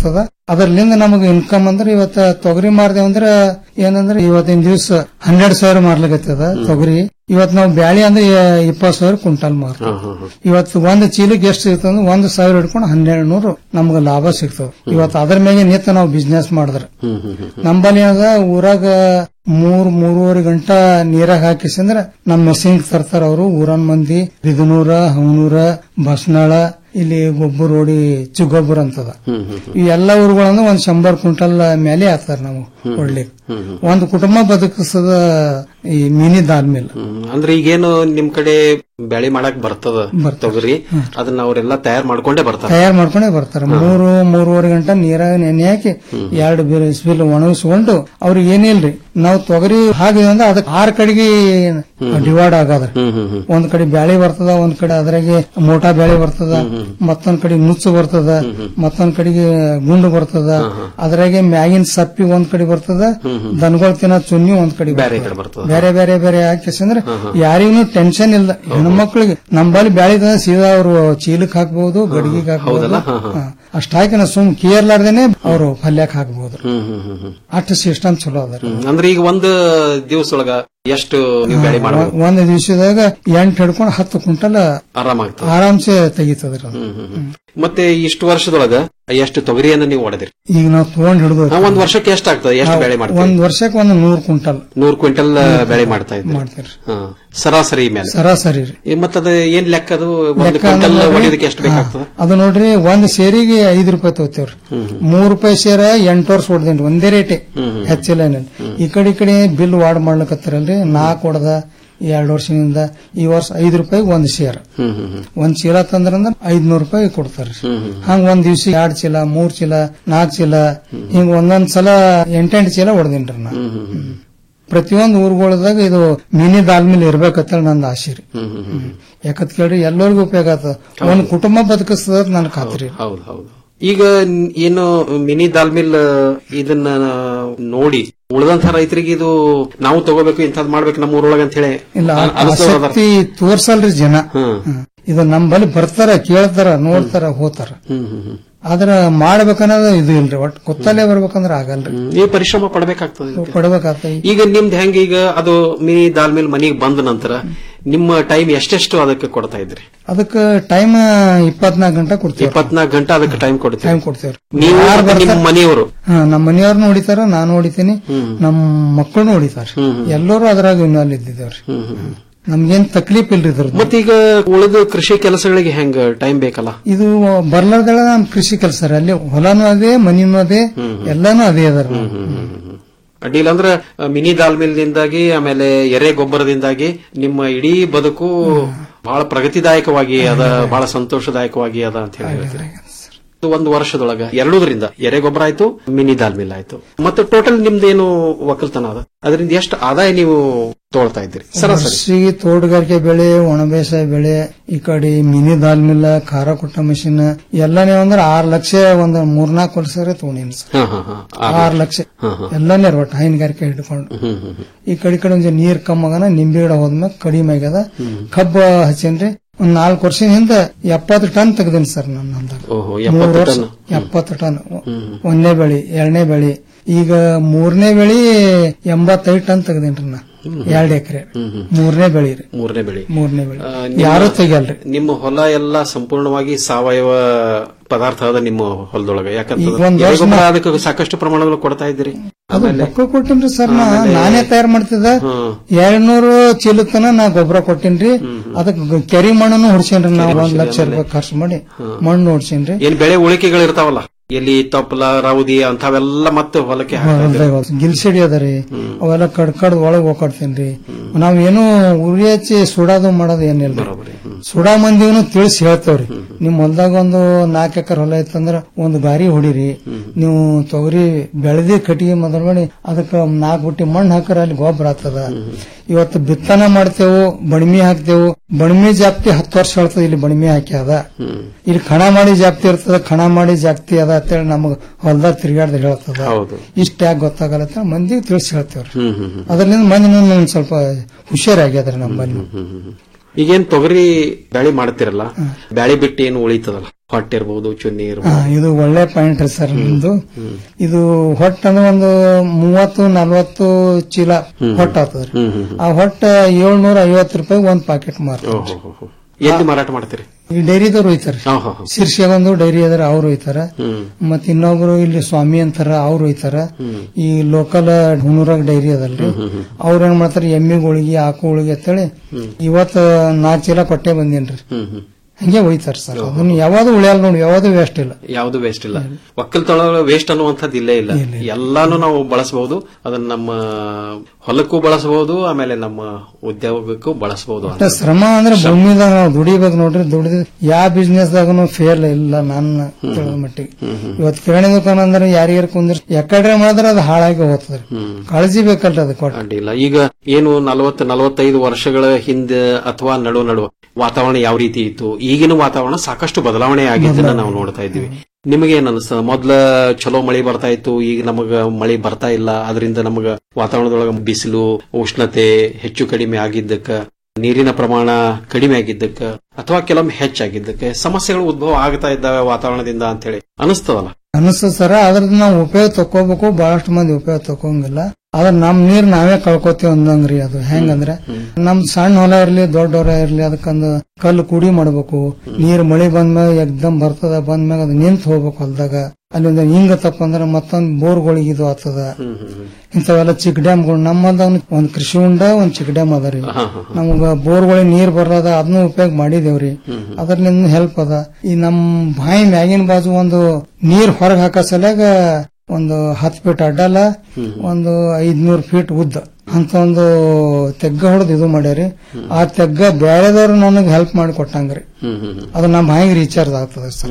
S17: ಅದರ್ಲಿಂದ ನಮಗ್ ಇನ್ಕಮ್ ಅಂದ್ರೆ ಇವತ್ತ ತೊಗರಿ ಮಾರ್ದೇವ್ ಅಂದ್ರ ಏನಂದ್ರ ಇವತ್ತಿನ ದಿವಸ ಹನ್ನೆರಡ್ ಸಾವಿರ ಮಾರ್ಲಿಕತ್ತದ ತೊಗರಿ ಇವತ್ ನಾವು ಬ್ಯಾಳಿ ಅಂದ್ರೆ ಇಪ್ಪತ್ ಸಾವಿರ ಕ್ವಿಂಟಲ್ ಮಾರ್ ಇವತ್ತು ಒಂದ್ ಚೀಲಕ್ಕೆ ಎಷ್ಟು ಸಿಗ್ತದ ಅಂದ್ರೆ ಒಂದ್ ಸಾವಿರ ಹಿಡ್ಕೊಂಡು ಹನ್ನೆರಡು ನೂರು ನಮ್ಗ ಲಾಭ ಸಿಗ್ತದ ಇವತ್ತು ಅದ್ರ ಮೇಲೆ ನಿಂತ ನಾವು ಬಿಸ್ನೆಸ್ ಮಾಡಿದ್ರ ನಂಬಲ್ಲಿ ಏನದ ಊರಾಗ ಮೂರ್ ಮೂರುವರೆ ಗಂಟ ನೀರಾಗ ಹಾಕಿಸಂದ್ರ ನಮ್ ಮೆಸಿನ್ ತರ್ತಾರ ಅವರು ಊರನ್ ಮಂದಿ ಬಿದನೂರ ಹವನೂರ ಬಸ್ನಾಳ ಇಲ್ಲಿ ಗೊಬ್ಬರ ಓಡಿ ಚಿಗೊಬ್ಬರ ಅಂತದ ಈ ಎಲ್ಲ ಊರುಗಳನ್ನ ಒಂದ್ ಶಂಬರ್ ಕ್ವಿಂಟಲ್ ಮೇಲೆ ಹಾಕ್ತಾರ ನಾವು ಕೊಡ್ಲಿಕ್ಕೆ ಒಂದು ಕುಟುಂಬ ಬದುಕಿಸದ ಈ ಮಿನಿ ದಾಲ್ ಮಿಲ್
S15: ಅಂದ್ರೆ ಈಗೇನು ನಿಮ್ ಕಡೆ ಬೆಳೆ ಮಾಡಕ್ ಬರ್ತದ ತೊಗರಿ ಅದನ್ನ ಅವರೆಲ್ಲ ತಯಾರು ಮಾಡ್ಕೊಂಡೇ ಬರ್ತಾರ
S17: ತಯಾರು ಮಾಡ್ಕೊಂಡೇ ಬರ್ತಾರ ಮೂರು ಮೂರುವರೆ ಗಂಟೆ ನೀರಾಗ ನೆನೆ ಹಾಕಿ ಎರಡು ಬಿಲ್ ಒಣಗಿಸ್ಕೊಂಡು ಅವ್ರಿಗೆ ಏನಿಲ್ರಿ ನಾವು ತೊಗರಿ ಹಾಕಿದ್ವಿ ಅಂದ್ರೆ ಅದಕ್ಕೆ ಆರ್ ಕಡೆಗೆ ಡಿವೈಡ್ ಆಗದ್ರ ಒಂದ್ ಕಡೆ ಬ್ಯಾಳಿ ಬರ್ತದ ಒಂದ್ ಕಡೆ ಅದ್ರಾಗೆ ಮೋಟಾ ಬ್ಯಾಳಿ ಬರ್ತದ ಮತ್ತೊಂದ್ ಕಡೆ ನುಚ್ಚು ಬರ್ತದ ಮತ್ತೊಂದ್ ಕಡೆಗೆ ಗುಂಡು ಬರ್ತದ ಅದ್ರಾಗೆ ಮ್ಯಾಗಿನ ಸಪ್ಪಿ ಒಂದ್ ಕಡೆ ಬರ್ತದ ದನಗಳ ತಿನ್ನ ಚುನ್ನಿ ಒಂದ್ ಕಡೆ
S15: ಬೇರೆ ಕಡೆ ಬರ್ತದ
S17: ಬೇರೆ ಬೇರೆ ಬೇರೆ ಹಾಕಿಸಂದ್ರೆ ಯಾರಿಗೂ ಟೆನ್ಷನ್ ಇಲ್ಲ ಹೆಣ್ಮಕ್ಳಿಗೆ ನಮ್ಮಲ್ಲಿ ಬ್ಯಾಳಿ ತಂದ್ರೆ ಸೀದಾ ಅವರು ಚೀಲಕ್ ಹಾಕ್ಬಹುದು ಗಡಿಗೆಗೆ ಹಾಕ್ಬಹುದು
S15: ಹೌದಲ್ಲ? ಹಾ, ಹಾ.
S17: ಅಷ್ಟ ಹಾಕಿ ನಾವು ಸುಮ್ ಕೇರ್ಲಾರ್ದೇನೆ ಅವರು ಪಲ್ಯಕ್ ಹಾಕ್ಬಹುದು
S15: ಹ್ಮ್ ಹ್ಮ್ ಹ್ಮ್ ಹ್ಮ್
S17: ಅಷ್ಟು ಸಿಸ್ಟಮ್ ಚಲೋ ಅದ
S15: ಹ್ಮ್. ಅಂದ್ರೆ ಈಗ ಒಂದು ದಿವಸದೊಳಗ ಎಷ್ಟು ನೀವು ಬೆಳೆ ಮಾಡಬಹುದು
S17: ಒಂದ್ ದಿವಸದಾಗ ಎಂಟು ಹಿಡ್ಕೊಂಡು ಹತ್ತು ಕ್ವಿಂಟಲ್
S15: ಆರಾಮಾಗ್ತದೆ
S17: ಆರಾಮ್ಸೆ ತೆಗಿತದ್ರಿ ಅದು.
S15: ಹ್ಮ್ ಹ್ಮ್ ಹ್ಮ್. ಮತ್ತೆ ಇಷ್ಟು ವರ್ಷದೊಳಗ ಎಷ್ಟು ತೊಗರಿಯನ್ನ ನೀವು ಹೊಡೆದಿರಿ
S17: ಈಗ ನಾವು ತಗೊಂಡ್ ಹಿಡಿದು
S15: ಆ, ಒಂದ್ ವರ್ಷಕ್ಕೆ ಎಷ್ಟು ಆಗ್ತದೆ ಎಷ್ಟು ಬೆಳೆ ಮಾಡ್ತೀರಿ
S17: ಒಂದ್ ವರ್ಷಕ್ಕೆ ಒಂದು ನೂರ್ ಕ್ವಿಂಟಲ್
S15: ನೂರ್ ಕ್ವಿಂಟಲ್ ಬೆಳೆ ಮಾಡ್ತಾ ಇದ್ದೀರಿ
S17: ಮಾಡ್ತೀರಿ
S15: ಹಾ. ಸರಾಸರಿ ಮೇಲೆ
S17: ಸರಾಸರಿ ರೀ
S15: ಈ ಮತ್ತದ ಏನ್ ಲೆಕ್ಕ ಅದು ಒಂದು
S17: ಲೆಕ್ಕ
S15: ಕ್ವಿಂಟಲ್
S17: ಅಂದ್ರೆ
S15: ಹೊಡೆಯೋದಕ್ಕೆ ಎಷ್ಟು ಬೇಕಾಗ್ತದೆ
S17: ಅದು ನೋಡ್ರಿ ಒಂದ್ ಸೇರಿಗೆ ಐದು ರೂಪಾಯಿ ತಗೋತೇವ್ರಿ ಮೂರ್ ರೂಪಾಯಿ ಸೇರ ಎಂಟು ವರ್ಷ ಹೊಡೆದೇನ್ರಿ ಒಂದೇ ರೇಟೆ ಹೆಚ್ಚಿಲ್ಲ ಏನಿಲ್ಲ ಈ ಕಡೆ ಈ ಕಡೆ ಬಿಲ್ ವಾರ್ಡ್ ಮಾಡ್ಲಕತ್ತಾರಲ್ರಿ ನಾಲ್ಕು ಹೊಡೆದ ಎರಡು ವರ್ಷದಿಂದ ಈ ವರ್ಷ ಐದು ರೂಪಾಯಿ ಒಂದ್ ಶೇರ್
S15: ಹ್ಮ್ ಹ್ಮ್ ಹ್ಮ್
S17: ಒಂದ್ ಚೀಲ ತಂದ್ರಂದ್ರ ಐದ್ನೂರ್ ರೂಪಾಯಿ ಕೊಡ್ತಾರ ಹಂಗ ಒಂದ್ ದಿವ್ಸ ಎರಡ್ ಚೀಲ ಮೂರ್ ಚೀಲ ನಾಲ್ಕ್ ಚೀಲ ಹಿಂಗ ಒಂದೊಂದ್ ಸಲ ಎಂಟೆಂಟು ಚೀಲ ಹೊಡೆದೇನ್ರಿ ನಾ ಪ್ರತಿಯೊಂದು ಊರುಗಳದಾಗ ಇದು ಮಿನಿ ದಾಲ್ ಮಿಲ್ ಇರ್ಬೇಕಂತ ನಂದು ಆಸೆ ರೀ
S15: ಹ್ಮ್ ಹ್ಮ್ ಹ್ಮ್
S17: ಯಾಕತ್ ಕೇಳ್ರಿ ಎಲ್ಲರಿಗೂ ಉಪಯೋಗ ಆಗ್ತದ ಒಂದ್ ಕುಟುಂಬ ಬದುಕಿಸ್ತದ ನನ್ ಖಾತ್ರಿ
S15: ಹೌದು ಹೌದು ಈಗ ನ್- ಏನು ಮಿನಿ ದಾಲ್ ಮಿಲ್ ಇದನ್ನ ನೋಡಿ ಉಳಿದಂತ ರೈತರಿಗೆ ಇದು ನಾವು ತಗೋಬೇಕು ಇಂಥದ್ ಮಾಡ್ಬೇಕು ನಮ್ಮ ಊರೊಳಗೆ ಅಂತ ಹೇಳಿ
S17: ಇಲ್ಲ
S15: ಅ- ಅನಿಸ್ತದ ಅದಾರ.
S17: ಆಸಕ್ತಿ ತೋರ್ಸಲ್ರಿ ಜನ
S15: ಹ್ಮ್.
S17: ಹ್ಮ್. ಇದು ನಮ್ಮಲ್ಲಿ ಬರ್ತಾರ ಕೇಳ್ತಾರ ನೋಡ್ತಾರ ಹೋತಾರ
S15: ಹ್ಮ್ ಹ್ಮ್ ಹ್ಮ್
S17: ಆದ್ರ ಮಾಡ್ಬೇಕನ್ನೋದು ಇದು ಇಲ್ರಿ ಒಟ್ ಗೊತ್ತಲ್ಲೇ ಬರ್ಬೇಕಂದ್ರ ಆಗಲ್ರಿ
S15: ನೀವು ಪರಿಶ್ರಮ ಪಡಬೇಕಾಗ್ತದೆ ಇದಕ್ಕೆ.
S17: ಕೊಡ್ಬೇಕಾಗ್ತದ
S15: ಈಗ ನಿಮ್ದು ಹೆಂಗೆ ಈಗ ಅದು ಮಿನಿ ದಾಲ್ ಮಿಲ್ ಮನೆಗೆ ಬಂದ ನಂತರ ನಿಮ್ಮ ಟೈಮ್ ಎಷ್ಟೆಷ್ಟು ಅದಕ್ಕೆ ಕೊಡ್ತಾ ಇದ್ರಿ
S17: ಅದಕ್ಕ ಟೈಮ್ ಇಪ್ಪತ್ನಾಲ್ಕು ಗಂಟೆ ಕೊಡ್ತೀವಿ
S15: ಇಪ್ಪತ್ನಾಲ್ಕು ಗಂಟೆ ಅದಕ್ಕೆ ಟೈಮ್ ಕೊಡ್ತೀವಿ
S17: ಟೈಮ್ ಕೊಡ್ತೇವ್ರಿ
S15: ನೀವು
S17: ಯಾರ್
S15: ಮತ್ತೆ ನಿಮ್ಮ
S17: ಬರ್ತಾರ-
S15: ಮನೆಯವರು
S17: ಹಾ ನಮ್ಮ ಮನೆಯವ್ರನ್ನ ಹೊಡಿತಾರ ನಾನು ಹೊಡಿತೀನಿ ನಮ್ಮ ಮಕ್ಕಳನ್ನು ಹೊಡಿತಾರ ಎಲ್ಲರೂ ಅದ್ರಾಗ ಇನ್ವಾಲ್ವ್ ಇದ್ದಿದ್ದೇವ್ರಿ ನಮ್ಗೇನ್ ತಕ್ಲೀಫ್ ಇಲ್ರಿ ಇದ್ರದ್ದು
S15: ಮತ್ತೀಗ ಉಳಿದ ಕೃಷಿ ಕೆಲಸಗಳಿಗೆ ಹೆಂಗ ಟೈಮ್ ಬೇಕಲ್ಲ
S17: ಇದು ಬರ್ಲಾರ್ದಳ ನಮ್ ಕೃಷಿ ಕೆಲಸ ರೀ ಅಲ್ಲಿ ಹೊಲನೂ ಅದೇ ಮನಿನೂ ಅದೇ ಎಲ್ಲಾನು ಅದೇ ಅದರ
S15: ಅಡ್ಡಿಲ್ಲ ಅಂದ್ರೆ ಮಿನಿ ದಾಲ್ ಮಿಲ್ದಿಂದಾಗಿ ಆಮೇಲೆ ಎರೆ ಗೊಬ್ಬರದಿಂದಾಗಿ ನಿಮ್ಮ ಇಡೀ ಬದುಕು ಬಹಳ ಪ್ರಗತಿದಾಯಕವಾಗಿ ಅದ ಬಹಳ ಸಂತೋಷದಾಯಕವಾಗಿ ಅದ ಅಂತ ಹೇಳಿ ಹೇಳ್ತೀರಿ ಇದು ಒಂದು ವರ್ಷದೊಳಗ ಎರಡೂದ್ರಿಂದ ಎರೆ ಗೊಬ್ಬರ ಆಯ್ತು ಮಿನಿ ದಾಲ್ ಮಿಲ್ ಆಯ್ತು ಮತ್ತೆ ಟೋಟಲ್ ನಿಮ್ದೇನು ಒಕ್ಕಲ್ತನ ಅದ ಅದರಿಂದ ಎಷ್ಟು ಆದಾಯ ನೀವು ತೋಳ್ತಾ ಇದ್ದೀರಿ ಸರಾಸರಿ
S17: ವರ್ಷಿಗೆ ತೋಟಗಾರಿಕೆ ಬೆಳೆ ಒಣ ಬೇಸಾಯ ಬೆಳೆ ಈ ಕಡೆ ಮಿನಿ ದಾಲ್ ಮಿಲ್ಲ ಖಾರ ಕೊಟ್ಟ ಮಿಷಿನ್ ಎಲ್ಲಾನೇ ಅಂದ್ರ ಆರ್ ಲಕ್ಷ ಒಂದ್ ಮೂರ್ನಾಲ್ಕು ವರ್ಷ ತಗೊಂಡಿನಿ ಸರ್
S15: ಹಾ ಹಾ ಹಾ
S17: ಆರ್ ಲಕ್ಷ
S15: ಹಾ, ಹಾ.
S17: ಎಲ್ಲಾನೇ ಒಟ್ಟು ಹೈನುಗಾರಿಕೆ ಹಿಡ್ಕೊಂಡು
S15: ಹ್ಮ್ ಹ್ಮ್ ಹ್ಮ್.
S17: ಈ ಕಡೆ ಈ ಕಡೆ ಒಂದ್ ನೀರ್ ಕಮ್ಮಗನ ನಿಂಬೆ ಗಿಡ ಹೋದ್ಮ್ಯಾಗ ಕಡಿಮೆ ಆಗ್ಯದ ಕಬ್ಬ ಹಚ್ಚೇನ್ರಿ ಒಂದ್ ನಾಲ್ಕು ವರ್ಷದಿಂದ ಎಪ್ಪತ್ತು ಟನ್ ತೆಗ್ದೀನಿ ಸರ್ ನನ್ನ ಹೊಲ್ದಾಗ.
S15: ಓಹೋ
S17: ಮೂರ್
S15: ಎಪ್ಪತ್ತು
S17: ವರ್ಷ
S15: ಟನ್
S17: ಎಪ್ಪತ್ತು ಟನ್ ಒಂದನೇ ಬೆಳಿ ಎರಡನೇ ಬೆಳಿ ಈಗ ಮೂರನೇ ಬೆಳಿ ಎಂಬತ್ತೈದು ಟನ್ ತೆಗ್ದೇನ್ರಿ ನಾ ಎರಡ್ ಎಕರೆ ಮೂರನೇ ಬೆಳಿ ರೀ
S15: ಮೂರನೇ ಬೆಳಿ
S17: ಮೂರನೇ ಬೆಳಿ
S15: ಆ, ನಿಮ್ಮ-
S17: ಯಾರು ತೆಗಿಯಲ್ರಿ
S15: ನಿಮ್ಮ ಹೊಲ ಎಲ್ಲ ಸಂಪೂರ್ಣವಾಗಿ ಸಾವಯವ ಪದಾರ್ಥ ಅದ ನಿಮ್ಮ ಹೊಲದೊಳಗೆ
S17: ಈಗ ಒಂದ್
S15: ಯಾಕಂದ್ರೆ
S17: ವರ್ಷ
S15: ಗೊಬ್ಬರ ಅದಕ್ಕೆ ಸಾಕಷ್ಟು ಪ್ರಮಾಣದಲ್ಲಿ ಕೊಡ್ತಾ ಇದ್ದೀರಿ
S17: ಅದು ಮಕ್ಕಳು ಕೊಟ್ಟಿನ್ರಿ ಸರ್ ನಾ
S15: ಆಮೇಲೆ-
S17: ನಾನೇ ತಯಾರು ಮಾಡ್ತಿದ್ದ
S15: ಹ್ಮ್.
S17: ಎರಡ್ನೂರು ಚೀಲತನ ನಾ ಗೊಬ್ಬರ ಕೊಟ್ಟಿನ್ರಿ ಅದಕ್ಕೆ ಕೆರಿ ಮಣ್ಣನ್ನು ಹೊಡ್ಸೇನ್ರಿ ನಾ ಒಂದ್ ಲಕ್ಷ ರೂಪಾಯಿ ಖರ್ಚು ಮಾಡಿ ಮಣ್ಣು ಹೊಡ್ಸೇನ್ರಿ
S15: ಏನ್ ಬೆಳೆ ಉಳಿಕೆಗಳು ಇರ್ತಾವಲ್ಲ ಎಲ್ಲಿ ತಪ್ಪಲ ರೌದಿ ಅಂತವೆಲ್ಲ ಮತ್ತೆ ಹೊಲಕ್ಕೆ ಹಾಕ್ತಾ ಇದ್ದೀರಿ.
S17: ಗಿಲ್ಸಿಡಿ ಅದರಿ ಅವೆಲ್ಲ ಕಡ್ ಕಡ್ ಒಳಗ್ ಹೋಗ್ಕೊಡ್ತೇನ್ರಿ ನಾವ್ ಏನು ಉರಿ ಹಚ್ಚಿ ಸುಡೋದು ಮಾಡೋದು ಏನಿಲ್ಲ ಸುಡಾ ಮಂದಿಗೂ ತಿಳಿಸಿ ಹೇಳ್ತೇವ್ರಿ ನಿಮ್ ಹೊಲ್ದಾಗ ಒಂದು ನಾಲ್ಕು ಎಕರೆ ಹೊಲ ಇತ್ತಂದ್ರ ಒಂದು ಗಾರಿ ಹೊಡಿರಿ ನೀವು ತೊಗರಿ ಬೆಳೆದಿ ಕಟ್ಟಿಗೆ ಮೊದಲು ಮಾಡಿ ಅದಕ್ಕ ನಾಲ್ಕು ಬುಟ್ಟಿ ಮಣ್ಣು ಹಾಕರ ಅಲ್ಲಿ ಗೊಬ್ಬರ ಆಗ್ತದ ಇವತ್ತು ಬಿತ್ತನ ಮಾಡ್ತೇವು ಬಣ್ಮಿ ಹಾಕ್ತೇವು ಬಣ್ಮಿ ಜಾಪ್ತಿ ಹತ್ತು ವರ್ಷ ಹೇಳ್ತದ ಇಲ್ಲಿ ಬಣ್ಮಿ ಹಾಕಿ ಅದ ಇಲ್ಲಿ ಕಣ ಮಾಡಿ ಜಾಪ್ತಿ ಇರ್ತದ ಕಣ ಮಾಡಿ ಜಾಪ್ತಿ ಅದ ಅಂತೇಳಿ ನಮಗ್ ಹೊಲ್ದಾಗ ತಿರುಗಾಡ್ದ ಹೇಳ್ತದ
S15: ಹೌದು
S17: ಇಷ್ಟ ಯಾಕೆ ಗೊತ್ತಾಗಲ್ಲ ಅಂತ ಮಂದಿಗೆ ತಿಳಿಸಿ ಹೇಳ್ತೇವ್ರಿ
S15: ಹ್ಮ್ ಹ್ಮ್ ಹ್ಮ್.
S17: ಅದರಿಂದ ಮಂದಿ ಒಂದ್ ಸ್ವಲ್ಪ ಹುಷಾರಾಗ್ಯದ್ರಿ ನಮ್ಮಲ್ಲಿ
S15: ಹ್ಮ್ ಹ್ಮ್ ಹ್ಮ್. ಈಗೇನ್ ತೊಗರಿ ಬ್ಯಾಳಿ ಮಾಡ್ತಿರಲ್ಲ ಬ್ಯಾಳಿ ಬಿಟ್ಟು ಏನು ಉಳಿತದಲ್ಲ ಹೊಟ್ಟೆ ಇರ್ಬೋದು ಚುನ್ನಿ
S17: ಹಾ,
S15: ಇರ್ಬೋದು
S17: ಇದು ಒಳ್ಳೆ ಪಾಯಿಂಟ್ ರೀ ಸರ್ ನಿಮ್ದು ಇದು ಹೊಟ್ಟ ಅಂದ್ರೆ ಒಂದು ಮೂವತ್ತು ನಲ್ವತ್ತು ಚೀಲ ಹೊಟ್ಟ ಆಗ್ತದ್ರಿ
S15: ಹ್ಮ್ ಹ್ಮ್ ಹ್ಮ್.
S17: ಆ ಹೊಟ್ಟ ಏಳ್ನೂರ ಐವತ್ತು ರೂಪಾಯಿ ಒಂದ್ ಪ್ಯಾಕೆಟ್ ಮಾರ್ತಾರೆ
S15: ಓಹೋ ಹೋ, ಹೋ. ಎಲ್ಲಿ ಮಾರಾಟ ಮಾಡ್ತೀರಿ
S17: ಈ ಡೈರಿದವ್ರು ಒಯ್ತಾರೆ
S15: ಹಾ, ಹಾ, ಹಾ.
S17: ಶಿರ್ಷಿಯಾಗ ಒಂದು ಡೈರಿ ಅದಾರ ಅವ್ರು ಒಯ್ತಾರ
S15: ಹ್ಮ್
S17: ಮತ್ ಇನ್ನೊಬ್ರು ಇಲ್ಲಿ ಸ್ವಾಮಿ ಅಂತಾರ ಅವ್ರು ಒಯ್ತಾರ
S15: ಹ್ಮ್.
S17: ಈ ಲೋಕಲ್ ಹುಣೂರಾಗ ಡೈರಿ ಅದಲ್ರಿ
S15: ಹ್ಮ್, ಹ್ಮ್,
S17: ಅವ್ರ ಏನ್ ಮಾಡ್ತಾರ ಎಮ್ಮಿಗಳಿಗೆ ಆಕುಗಳಿಗೆ ಅಂತೇಳಿ
S15: ಹ್ಮ್.
S17: ಇವತ್ ನಾಲ್ಕು ಚೀಲ ಕೊಟ್ಟೆ ಬಂದೇನ್ರಿ
S15: ಹ್ಮ್ ಹ್ಮ್
S17: ಹಂಗೆ ಒಯ್ತಾರ ಸರ್ ಅದನ್ನ ಯಾವ್ದು ಉಳಿಯಲ್ಲ ನೋಡಿ ಯಾವ್ದು ವೇಸ್ಟ್ ಇಲ್ಲ
S15: ಯಾವುದು ವೇಸ್ಟ್ ಇಲ್ಲ ಒಕ್ಕಲ್ತನ ವೇಸ್ಟ್ ಅನ್ನುವಂಥದ್ದು ಇಲ್ಲೇ ಇಲ್ಲ ಎಲ್ಲಾನು ನಾವು ಬಳಸಬಹುದು ಅದನ್ನ ನಮ್ಮ ಹೊಲಕ್ಕೂ ಬಳಸಬಹುದು ಆಮೇಲೆ ನಮ್ಮ ಉದ್ಯೋಗಕ್ಕೂ ಬಳಸಬಹುದು
S17: ಒಟ್ಟ ಶ್ರಮ ಅಂದ್ರೆ ಭೂಮಿದಾಗ ನಾವು ದುಡಿಬೇಕು ನೋಡ್ರಿ ದುಡಿದ ಯಾವ ಬಿಸ್ನೆಸ್ ದಾಗನು ಫೇಲ್ ಇಲ್ಲ ನನ್ನ ತಿಳಿದ ಮಟ್ಟಿಗೆ ಇವತ್ತು ಕಿರಾಣಿ ದುಕಾನ ಅಂದ್ರೆ ಯಾರಿಗಾರ ಕುಂದ್ರ ಯಾಕಡ್ರೆ ಮಾಡಿದ್ರೆ ಅದು ಹಾಳಾಗಿ ಹೋಗ್ತದ್ರಿ ಕಾಳಜಿ ಬೇಕಲ್ರಿ ಅದಕ್ಕೆ ಒಟ್ಟ
S15: ಅಡ್ಡಿಲ್ಲ ಈಗ ಏನು ನಲವತ್ತು ನಲವತ್ತೈದು ವರ್ಷಗಳ ಹಿಂದೆ ಅಥವಾ ನಡು ನಡುವ ವಾತಾವರಣ ಯಾವ ರೀತಿ ಇತ್ತು ಈಗಿನ ವಾತಾವರಣ ಸಾಕಷ್ಟು ಬದಲಾವಣೆ ಆಗಿದ್ದನ್ನ ನಾವು ನೋಡ್ತಾ ಇದ್ದೀವಿ ನಿಮಗೆ ಏನ್ ಅನಿಸ್ತದ ಮೊದ್ಲ ಚಲೋ ಮಳಿ ಬರ್ತಾ ಇತ್ತು ಈಗ ನಮಗ ಮಳಿ ಬರ್ತಾ ಇಲ್ಲ ಅದರಿಂದ ನಮಗ ವಾತಾವರಣದೊಳಗ ಬಿಸಿಲು ಉಷ್ಣತೆ ಹೆಚ್ಚು ಕಡಿಮೆ ಆಗಿದ್ದಕ್ಕ ನೀರಿನ ಪ್ರಮಾಣ ಕಡಿಮೆ ಆಗಿದ್ದಕ್ಕ ಅಥವಾ ಕೆಲವೊಮ್ಮೆ ಹೆಚ್ಚಾಗಿದ್ದಕ್ಕೆ ಸಮಸ್ಯೆಗಳು ಉದ್ಭವ ಆಗ್ತಾ ಇದ್ದಾವೆ ವಾತಾವರಣದಿಂದ ಅಂತ ಹೇಳಿ ಅನಿಸ್ತದಲ್ಲ
S17: ಅನಿಸ್ತದ ಸರ ಅದ್ರದ್ದು ನಾವು ಉಪಯೋಗ ತಕೋಬೇಕು ಬಹಳಷ್ಟು ಮಂದಿ ಉಪಯೋಗ ತಕೊಂಗಿಲ್ಲ ಆದ್ರೆ ನಮ್ ನೀರ್ ನಾವೇ ಕಳ್ಕೊತೀವಿ ಅಂದಂಗ್ರಿ ಅದು ಹೆಂಗಂದ್ರೆ ನಮ್ ಸಣ್ಣ ಹೊಲ ಇರ್ಲಿ ದೊಡ್ಡ ಹೊಲ ಇರ್ಲಿ ಅದಕ್ಕೊಂದು ಕಲ್ಲು ಕುಡಿ ಮಾಡ್ಬೇಕು ನೀರ್ ಮಳಿ ಬಂದ್ಮ್ಯಾಗ ಎಕ್ದಮ್ ಬರ್ತದ ಬಂದ್ಮ್ಯಾಗ ಅದು ನಿಂತ ಹೋಗ್ಬೇಕು ಹೊಲ್ದಾಗ ಅಲ್ಲಿಂದ ಹಿಂಗ ತಪ್ಪಂದ್ರ ಮತ್ತೊಂದ್ ಬೋರ್ಗಳಿಗೆ ಇದು ಆಗ್ತದ ಇಂಥವೆಲ್ಲ ಚಿಕ್ ಡ್ಯಾಮ್ಗಳು ನಮ್ಮಲ್ದಾಗ ಒಂದ್ ಕೃಷಿ ಉಂಡ ಒಂದ್ ಚಿಕ್ ಡ್ಯಾಮ್ ಅದ ರೀ ನಮ್ಗ ಬೋರ್ಗಳಿಗೆ ನೀರ್ ಬರೋದ ಅದನ್ನು ಉಪಯೋಗ ಮಾಡಿದೇವ್ರಿ ಅದ್ರಲ್ಲಿಂದ ಹೆಲ್ಪ್ ಅದ ಈ ನಮ್ ಬಾಯಿ ಮ್ಯಾಗಿನ ಬಾಜು ಒಂದು ನೀರ್ ಹೊರಗ್ ಹಾಕೋ ಸಲಗ ಒಂದು ಹತ್ತು ಫೀಟ್ ಅಡ್ಡಲ್ಲ ಒಂದು ಐದ್ನೂರ್ ಫೀಟ್ ಉದ್ದ ಅಂತ ಒಂದು ತೆಗ್ಗ ಹೊಡೆದು ಇದು ಮಾಡ್ಯಾರಿ ಆ ತೆಗ್ಗ ಬೇರೆದವ್ರು ನನಗೆ ಹೆಲ್ಪ್ ಮಾಡಿ ಕೊಟ್ಟಂಗ್ರಿ ಅದು ನಮ್ಮ ಬಾಯಿಗೆ ರೀಚಾರ್ಜ್ ಆಗ್ತದೆ ಸರ್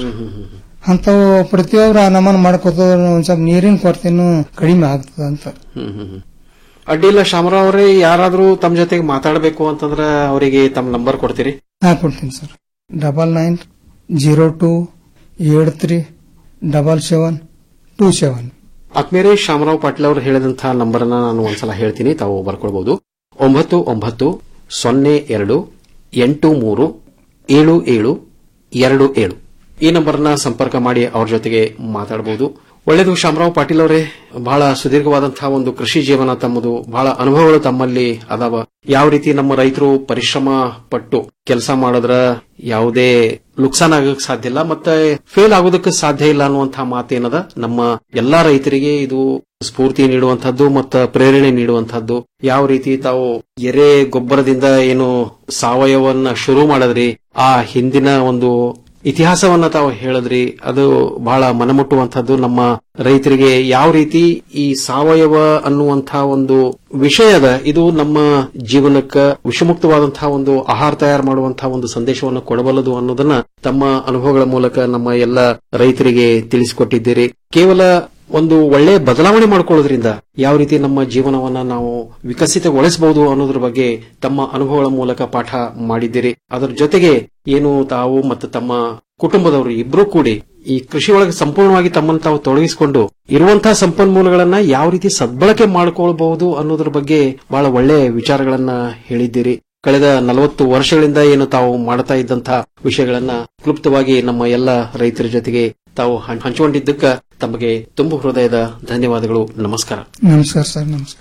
S17: ಅಂತವು ಪ್ರತಿಯೊಬ್ರು ಆ ನಮನ್ ಮಾಡ್ಕೊತ ಒಂದ್ ಸ್ವಲ್ಪ ನೀರಿನ ಕೊರತೆನೂ ಕಡಿಮೆ ಆಗ್ತದ ಅಂತ
S15: ಹ್ಮ್ ಹ್ಮ್ ಹ್ಮ್. ಅಡ್ಡಿಲ್ಲ ಶಾಮರಾವ್ ಅವರೇ ಯಾರಾದ್ರೂ ತಮ್ಮ ಜೊತೆಗೆ ಮಾತಾಡಬೇಕು ಅಂತಂದ್ರ ಅವರಿಗೆ ತಮ್ಮ ನಂಬರ್ ಕೊಡ್ತೀರಿ
S17: ಹಾ ಕೊಡ್ತೀನಿ sir double nine zero two eight three double seven two seven
S15: ಆತ್ಮೇರೆ ಶಾಮರಾವ್ ಪಾಟೀಲ್ ಅವರು ಹೇಳಿದಂತಹ ನಂಬರ್ ಅನ್ನ ನಾನು ಒಂದ್ಸಲ ಹೇಳ್ತೀನಿ ತಾವು ಬರ್ಕೊಳ್ಬಹುದು ಒಂಬತ್ತು ಒಂಬತ್ತು ಸೊನ್ನೆ ಎರಡು ಎಂಟು ಮೂರು ಏಳು ಏಳು ಎರಡು ಏಳು ಈ ನಂಬರ್ನ ಸಂಪರ್ಕ ಮಾಡಿ ಅವ್ರ ಜೊತೆಗೆ ಮಾತಾಡಬಹುದು ಒಳ್ಳೆಯದು ಶಾಮರಾವ್ ಪಾಟೀಲ್ ಅವರೇ ಬಹಳ ಸುದೀರ್ಘವಾದಂತಹ ಒಂದು ಕೃಷಿ ಜೀವನ ತಮ್ಮದು ಬಹಳ ಅನುಭವಗಳು ತಮ್ಮಲ್ಲಿ ಅದಾವ ಯಾವ ರೀತಿ ನಮ್ಮ ರೈತರು ಪರಿಶ್ರಮ ಪಟ್ಟು ಕೆಲಸ ಮಾಡಿದ್ರ ಯಾವುದೇ ನುಕ್ಸಾನ್ ಆಗಕ್ ಸಾಧ್ಯ ಇಲ್ಲ ಮತ್ತೆ ಫೇಲ್ ಆಗೋದಕ್ಕೆ ಸಾಧ್ಯ ಇಲ್ಲ ಅನ್ನುವಂತಹ ಮಾತೇನದ ನಮ್ಮ ಎಲ್ಲಾ ರೈತರಿಗೆ ಇದು ಸ್ಫೂರ್ತಿ ನೀಡುವಂತಹದ್ದು ಮತ್ತು ಪ್ರೇರಣೆ ನೀಡುವಂತಹದ್ದು ಯಾವ ರೀತಿ ತಾವು ಎರೆ ಗೊಬ್ಬರದಿಂದ ಏನು ಸಾವಯವನ್ನ ಶುರು ಮಾಡಿದ್ರಿ ಆ ಹಿಂದಿನ ಒಂದು ಇತಿಹಾಸವನ್ನ ತಾವು ಹೇಳಿದ್ರಿ ಅದು ಬಹಳ ಮನಮುಟ್ಟುವಂತಹದ್ದು ನಮ್ಮ ರೈತರಿಗೆ ಯಾವ ರೀತಿ ಈ ಸಾವಯವ ಅನ್ನುವಂತಹ ಒಂದು ವಿಷಯದ ಇದು ನಮ್ಮ ಜೀವನಕ್ಕೆ ವಿಷಮುಕ್ತವಾದಂತಹ ಒಂದು ಆಹಾರ ತಯಾರು ಮಾಡುವಂತಹ ಒಂದು ಸಂದೇಶವನ್ನು ಕೊಡಬಲ್ಲದು ಅನ್ನೋದನ್ನ ತಮ್ಮ ಅನುಭವಗಳ ಮೂಲಕ ನಮ್ಮ ಎಲ್ಲ ರೈತರಿಗೆ ತಿಳಿಸಿಕೊಟ್ಟಿದ್ದೀರಿ ಕೇವಲ ಒಂದು ಒಳ್ಳೆ ಬದಲಾವಣೆ ಮಾಡಿಕೊಳ್ಳೋದ್ರಿಂದ ಯಾವ ರೀತಿ ನಮ್ಮ ಜೀವನವನ್ನ ನಾವು ವಿಕಸಿತಗೊಳಿಸಬಹುದು ಅನ್ನೋದ್ರ ಬಗ್ಗೆ ತಮ್ಮ ಅನುಭವಗಳ ಮೂಲಕ ಪಾಠ ಮಾಡಿದ್ದೀರಿ ಅದರ ಜೊತೆಗೆ ಏನು ತಾವು ಮತ್ತು ತಮ್ಮ ಕುಟುಂಬದವರು ಇಬ್ರು ಕೂಡಿ ಈ ಕೃಷಿ ಒಳಗೆ ಸಂಪೂರ್ಣವಾಗಿ ತಮ್ಮನ್ನು ತಾವು ತೊಡಗಿಸಿಕೊಂಡು ಇರುವಂತಹ ಸಂಪನ್ಮೂಲಗಳನ್ನ ಯಾವ ರೀತಿ ಸದ್ಬಳಕೆ ಮಾಡಿಕೊಳ್ಳಬಹುದು ಅನ್ನೋದ್ರ ಬಗ್ಗೆ ಬಹಳ ಒಳ್ಳೆ ವಿಚಾರಗಳನ್ನ ಹೇಳಿದ್ದೀರಿ ಕಳೆದ ನಲವತ್ತು ವರ್ಷಗಳಿಂದ ಏನು ತಾವು ಮಾಡ್ತಾ ಇದ್ದಂತಹ ವಿಷಯಗಳನ್ನ ಕ್ಲುಪ್ತವಾಗಿ ನಮ್ಮ ಎಲ್ಲ ರೈತರ ಜೊತೆಗೆ ತಾವು ಹಂ- ಹಂಚಿಕೊಂಡಿದ್ದಕ್ಕ ತಮಗೆ ತುಂಬು ಹೃದಯದ ಧನ್ಯವಾದಗಳು ನಮಸ್ಕಾರ
S17: ನಮಸ್ಕಾರ ಸರ್ ನಮಸ್ಕಾರ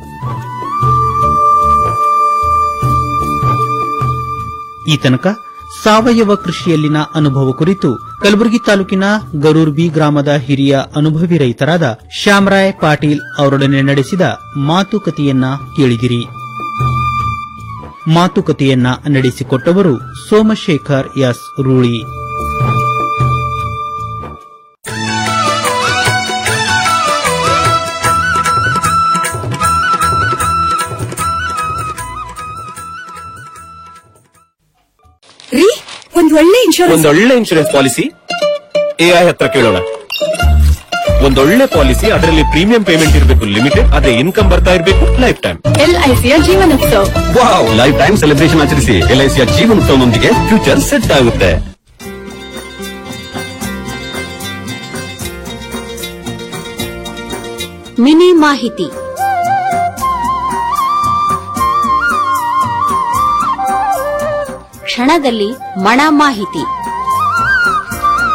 S16: ಈ ತನಕ ಸಾವಯವ ಕೃಷಿಯಲ್ಲಿನ ಅನುಭವ ಕುರಿತು ಕಲಬುರಗಿ ತಾಲೂಕಿನ ಗರೂರ್ ಬಿ ಗ್ರಾಮದ ಹಿರಿಯ ಅನುಭವಿ ರೈತರಾದ ಶ್ಯಾಮರಾಯ್ ಪಾಟೀಲ್ ಅವರೊಡನೆ ನಡೆಸಿದ ಮಾತುಕತೆಯನ್ನ ಕೇಳಿದಿರಿ ಮಾತುಕತೆಯನ್ನ ನಡೆಸಿಕೊಟ್ಟವರು ಸೋಮಶೇಖರ್ ಎಸ್ ರೂಳಿ
S18: ರೀ ಒಂದ್ ಒಳ್ಳೆ ಇನ್ಶೂರೆನ್ಸ್
S5: ಒಂದೊಳ್ಳೆ ಇನ್ಶೂರೆನ್ಸ್ ಪಾಲಿಸಿ ಎಐ ಹತ್ರ ಕೇಳೋಣ ಒಂದೊಳ್ಳೆ ಪಾಲಿಸಿ ಅದರಲ್ಲಿ ಪ್ರೀಮಿಯಂ ಪೇಮೆಂಟ್ ಇರಬೇಕು ಲಿಮಿಟೆಡ್ ಅದೇ ಇನ್ಕಮ್ ಬರ್ತಾ ಇರಬೇಕು ಲೈಫ್ ಟೈಮ್
S18: ಎಲ್ಐಸಿಯ Jeevan Utsav
S5: wow life time celebration ಆಚರಿಸಿ ಎಲ್ಐಸಿಯ ಜೀವನೋತ್ಸವದೊಂದಿಗೆ ಫ್ಯೂಚರ್ ಸೆಟ್ ಆಗುತ್ತೆ
S9: ಮಿನಿ ಮಾಹಿತಿ ಕ್ಷಣದಲ್ಲಿ ಮಣ ಮಾಹಿತಿ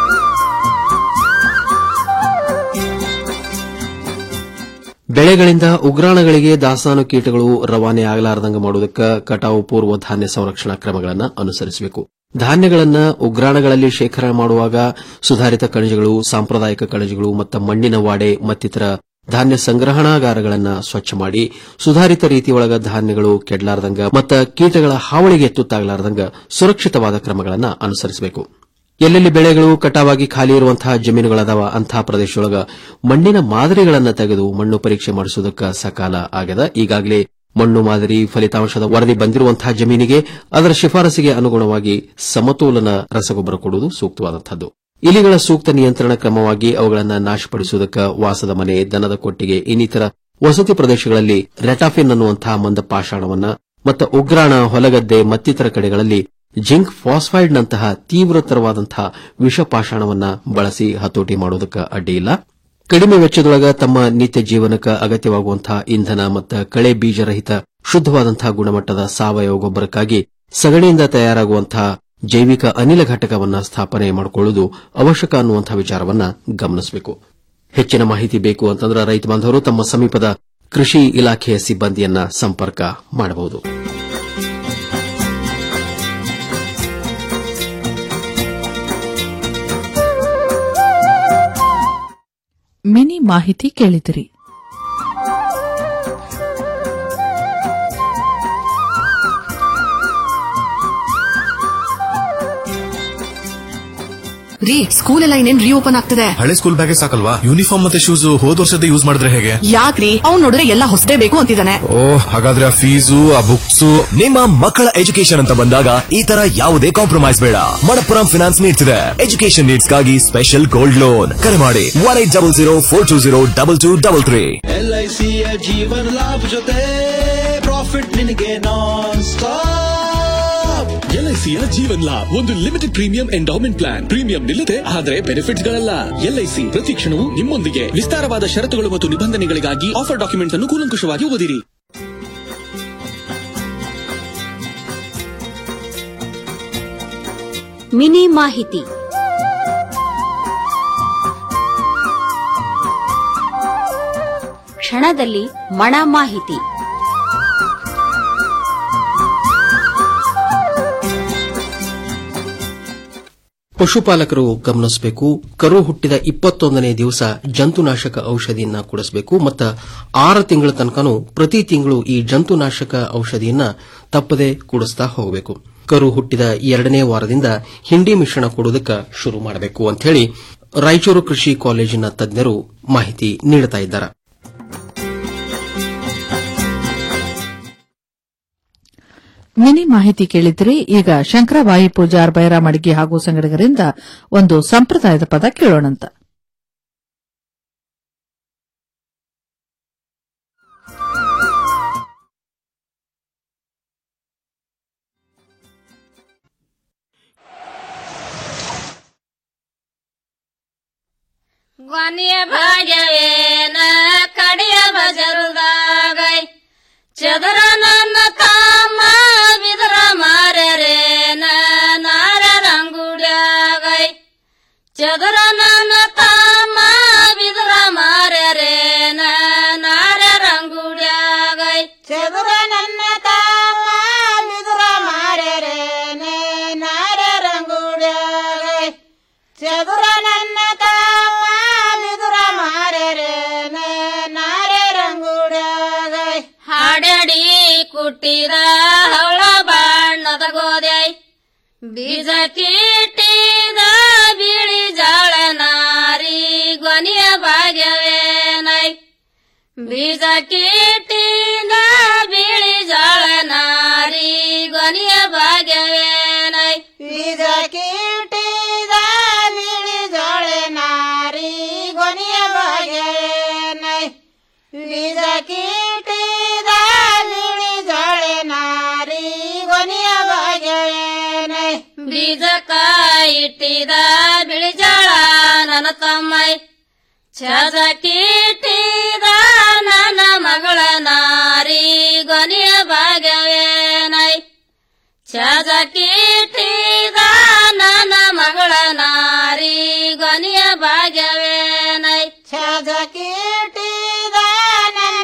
S15: ಬೆಳೆಗಳಿಂದ ಉಗ್ರಾಣಗಳಿಗೆ ದಾಸ್ತಾನು ಕೀಟಗಳು ರವಾನೆ ಆಗಲಾರದಂಗ ಮಾಡುವುದಕ್ಕೆ ಕಟಾವು ಪೂರ್ವ ಧಾನ್ಯ ಸಂರಕ್ಷಣಾ ಕ್ರಮಗಳನ್ನು ಅನುಸರಿಸಬೇಕು ಧಾನ್ಯಗಳನ್ನು ಉಗ್ರಾಣಗಳಲ್ಲಿ ಶೇಖರಣೆ ಮಾಡುವಾಗ ಸುಧಾರಿತ ಕಣಜಗಳು ಸಾಂಪ್ರದಾಯಿಕ ಕಣಜಗಳು ಮತ್ತು ಮಣ್ಣಿನ ವಾಡೆ ಮತ್ತಿತರ ಧಾನ್ಯ ಸಂಗ್ರಹಣಾಗಾರಗಳನ್ನು ಸ್ವಚ್ಛ ಮಾಡಿ ಸುಧಾರಿತ ರೀತಿಯೊಳಗ ಧಾನ್ಯಗಳು ಕೆಡಲಾರದಂಗ ಮತ್ತು ಕೀಟಗಳ ಹಾವಳಿಗೆ ತುತ್ತಾಗಲಾರದಂಗ ಸುರಕ್ಷಿತವಾದ ಕ್ರಮಗಳನ್ನು ಅನುಸರಿಸಬೇಕು ಎಲ್ಲೆಲ್ಲಿ ಬೆಳೆಗಳು ಕಟಾವಾಗಿ ಖಾಲಿ ಇರುವಂತಹ ಜಮೀನುಗಳದಾವ ಅಂತಹ ಪ್ರದೇಶದೊಳಗ ಮಣ್ಣಿನ ಮಾದರಿಗಳನ್ನು ತೆಗೆದು ಮಣ್ಣು ಪರೀಕ್ಷೆ ಮಾಡಿಸುವುದಕ್ಕೆ ಸಕಾಲ ಆಗದ ಈಗಾಗಲೇ ಮಣ್ಣು ಮಾದರಿ ಫಲಿತಾಂಶದ ವರದಿ ಬಂದಿರುವಂತಹ ಜಮೀನಿಗೆ ಅದರ ಶಿಫಾರಸಿಗೆ ಅನುಗುಣವಾಗಿ ಸಮತೋಲನ ರಸಗೊಬ್ಬರ ಕೊಡುವುದು ಸೂಕ್ತವಾದಂಥದ್ದು ಇಲಿಗಳ ಸೂಕ್ತ ನಿಯಂತ್ರಣ ಕ್ರಮವಾಗಿ ಅವುಗಳನ್ನು ನಾಶಪಡಿಸುವುದಕ್ಕೆ ವಾಸದ ಮನೆ ದನದ ಕೊಟ್ಟಿಗೆ ಇನ್ನಿತರ ವಸತಿ ಪ್ರದೇಶಗಳಲ್ಲಿ ರೆಟಾಫಿನ್ ಅನ್ನುವಂತಹ ಮಂದ ಪಾಷಾಣವನ್ನ ಮತ್ತು ಉಗ್ರಾಣ ಹೊಲಗದ್ದೆ ಮತ್ತಿತರ ಕಡೆಗಳಲ್ಲಿ ಜಿಂಕ್ ಫಾಸ್ಫೈಡ್ನಂತಹ ತೀವ್ರತರವಾದಂತಹ ವಿಷಪಾಷಾಣವನ್ನ ಬಳಸಿ ಹತೋಟಿ ಮಾಡುವುದಕ್ಕೆ ಅಡ್ಡಿಯಿಲ್ಲ ಕಡಿಮೆ ವೆಚ್ಚದೊಳಗ ತಮ್ಮ ನಿತ್ಯ ಜೀವನಕ್ಕೆ ಅಗತ್ಯವಾಗುವಂತಹ ಇಂಧನ ಮತ್ತು ಕಳೆ ಬೀಜರಹಿತ ಶುದ್ದವಾದಂತಹ ಗುಣಮಟ್ಟದ ಸಾವಯವ ಗೊಬ್ಬರಕ್ಕಾಗಿ ಸಗಣಿಯಿಂದ ತಯಾರಾಗುವಂತಹ ಜೈವಿಕ ಅನಿಲ ಘಟಕವನ್ನ ಸ್ಥಾಪನೆ ಮಾಡಿಕೊಳ್ಳುವುದು ಅವಶ್ಯಕ ಅನ್ನುವಂತಹ ವಿಚಾರವನ್ನ ಗಮನಿಸಬೇಕು ಹೆಚ್ಚಿನ ಮಾಹಿತಿ ಬೇಕು ಅಂತಂದ್ರೆ ರೈತ ಬಾಂಧವರು ತಮ್ಮ ಸಮೀಪದ ಕೃಷಿ ಇಲಾಖೆಯ ಸಿಬ್ಬಂದಿಯನ್ನ ಸಂಪರ್ಕ ಮಾಡಬಹುದು
S3: ಮಿನಿ ಮಾಹಿತಿ ಕೇಳಿದಿರಿ
S7: ರೀ ಸ್ಕೂಲ್ ಎಲ್ಲ ಇನ್ನೇನ್ ರೀಓಪನ್ ಆಗ್ತದೆ
S5: ಹಳೆ ಸ್ಕೂಲ್ ಬ್ಯಾಗೆ ಸಾಕಲ್ವಾ ಯೂನಿಫಾರ್ಮ್ ಮತ್ತೆ ಶೂಸ್ ಹೋದ್ ವರ್ಷದ ಯೂಸ್ ಮಾಡಿದ್ರೆ ಹೇಗೆ
S7: ಯಾಕ್ರಿ ಅವ್ನ್ ನೋಡಿದ್ರೆ ಎಲ್ಲ ಹೊಸದೇ ಬೇಕು ಅಂತಿದ್ದಾನೆ
S5: ಓ ಹಾಗಾದ್ರೆ ಆ ಫೀಸು ಆ ಬುಕ್ಸ್ ನಿಮ್ಮ ಮಕ್ಕಳ ಎಜುಕೇಶನ್ ಅಂತ ಬಂದಾಗ ಈ ತರ ಯಾವುದೇ ಕಾಂಪ್ರಮೈಸ್ ಬೇಡ ಮಣಪ್ಪುರಂ ಫಿನಾನ್ಸ್ ನೀಡ್ತಿದೆ ಎಜುಕೇಶನ್ ನೀಡ್ಸ್ ಗಾಗಿ ಸ್ಪೆಷಲ್ ಗೋಲ್ಡ್ ಲೋನ್ ಕರೆ ಮಾಡಿ one eight double zero four two zero double two double three
S13: ಎಲ್ಐಸಿಯ ಜೀವನ ಲಾಭ ಜೊತೆ ಪ್ರಾಫಿಟ್ ನಿನಗೆ ನಾನ್ ಸ್ಟಾಪ್
S19: ಎಲ್ಐಸಿಯ ಜೀವನ್ ಲಾಭ್ ಒಂದು limited premium endowment plan premium ನಿಲ್ಲದೆ ಆದರೆ ಬೆನಿಫಿಟ್ಸ್ ಗಳಲ್ಲ ಎಲ್ಐಸಿ ಪ್ರತಿ ಕ್ಷಣವೂ ನಿಮ್ಮೊಂದಿಗೆ ವಿಸ್ತಾರವಾದ ಷರತ್ತುಗಳು ಮತ್ತು ನಿಬಂಧನೆಗಳಿಗಾಗಿ ಆಫರ್ ಡಾಕ್ಯುಮೆಂಟ್ಸ್ ಅನ್ನು ಕೂಲಂಕುಷವಾಗಿ ಓದಿರಿ
S20: ಮಿನಿ ಮಾಹಿತಿ ಕ್ಷಣದಲ್ಲಿ ಮಣ ಮಾಹಿತಿ
S15: ಪಶುಪಾಲಕರು ಗಮನಿಸಬೇಕು ಕರು ಹುಟ್ಟಿದ ಇಪ್ಪತ್ತೊಂದನೇ ದಿವಸ ಜಂತುನಾಶಕ ಔಷಧಿಯನ್ನ ಕೊಡಿಸಬೇಕು ಮತ್ತು ಆರು ತಿಂಗಳ ತನಕನೂ ಪ್ರತಿ ತಿಂಗಳು ಈ ಜಂತುನಾಶಕ ಔಷಧಿಯನ್ನ ತಪ್ಪದೆ ಕುಡಿಸ್ತಾ ಹೋಗಬೇಕು ಕರು ಹುಟ್ಟಿದ ಎರಡನೇ ವಾರದಿಂದ ಹಿಂಡಿ ಮಿಶ್ರಣ ಕೊಡುವುದಕ್ಕೆ ಶುರು ಮಾಡಬೇಕು ಅಂತ ಹೇಳಿ ರಾಯಚೂರು ಕೃಷಿ ಕಾಲೇಜಿನ ತಜ್ಞರು ಮಾಹಿತಿ ನೀಡುತ್ತಾ ಇದ್ದಾರೆ
S3: ಮಿನಿ ಮಾಹಿತಿ ಕೇಳಿದ್ರಿ ಈಗ ಶಂಕರಬಾಯಿ ಪೂಜಾರ್ ಬೈರಾಮಡಿಗೆ ಹಾಗೂ ಸಂಗಡಿಗರಿಂದ ಒಂದು ಸಂಪ್ರದಾಯದ ಪದ ಕೇಳೋಣಂತ
S21: ಗ್ವಾನಿಯ ಭಾಗ್ಯವೇನ ಕಡಿಯ ಬಜರುದಾಗೈ ಚದರ ನನ್ನ ತಮ್ಮ ಬಿದರ ಮಾರರೇನ ನಾರ ರಂಗುಡ್ಯಾಗೈ ಚದರ ನನ್ನ ತಮ್ಮ ಬಿದರ ಮಾರರೇನ ನಾರ ರಂಗುಡ್ಯಾಗೈ ಚದರ ನನ್ನ ತಮ್ಮ ಬಿದರ ಮಾರರೇನೆ ನಾರ ರಂಗುಡ್ಯಾಗೈ ಚದುರ ನನ್ನ ತಮ್ಮ ಬಿದುರ ಮಾರರೇನೆ ನಾರೆ ರಂಗುಡಾಗೈ ಹಾಡಡಿ ಕುಟ್ಟಿದ ಹವಳ ಬಣ್ಣದ ಗೋದೆ ಬೀಜ ಕೀಟಿದ ಬಿಳಿ ಜಾಳ ನಾರಿ ಗೊನಿಯ ಭಾಗ್ಯವೇನೈ ಬೀಜ ಕೀಟಿದ ಬಿಳಿ ಜಾಳ ನಾರಿ ಗೊನಿಯ ಭಾಗ್ಯವೇನೈ ಬೀಜ ಕೀಟಿದ ಬಿಳಿ ಜೋಳೆ ನಾರಿ ಗೊನಿಯ ಭಾಗ್ಯವೇನೈ ಬೀಜ ಕೀಟಿದ ಬಿಳಿ ಜೋಳೆ ನಾರಿ ಗೊನಿಯ ಭಾಗ್ಯವೇನೈ ಬೀಜ ಕಾಯಿಟ್ಟಿದ ಬಿಳಿ ಜೋಳ ನನ್ನ ತಮ್ಮೈ ಛದ ಕೀಟಿದ ನನ್ನ ಮಗಳ ನಾರಿ ಗೊನಿಯ ಭಾಗ್ಯವೇನೈ ಛದ ಕೀಟಿದ ನನ್ನ ಮಗಳ ನಾರಿ ಗೊನಿಯ ಭಾಗ್ಯವೇನೈ ಛದ ಕೀಟಿದ ನನ್ನ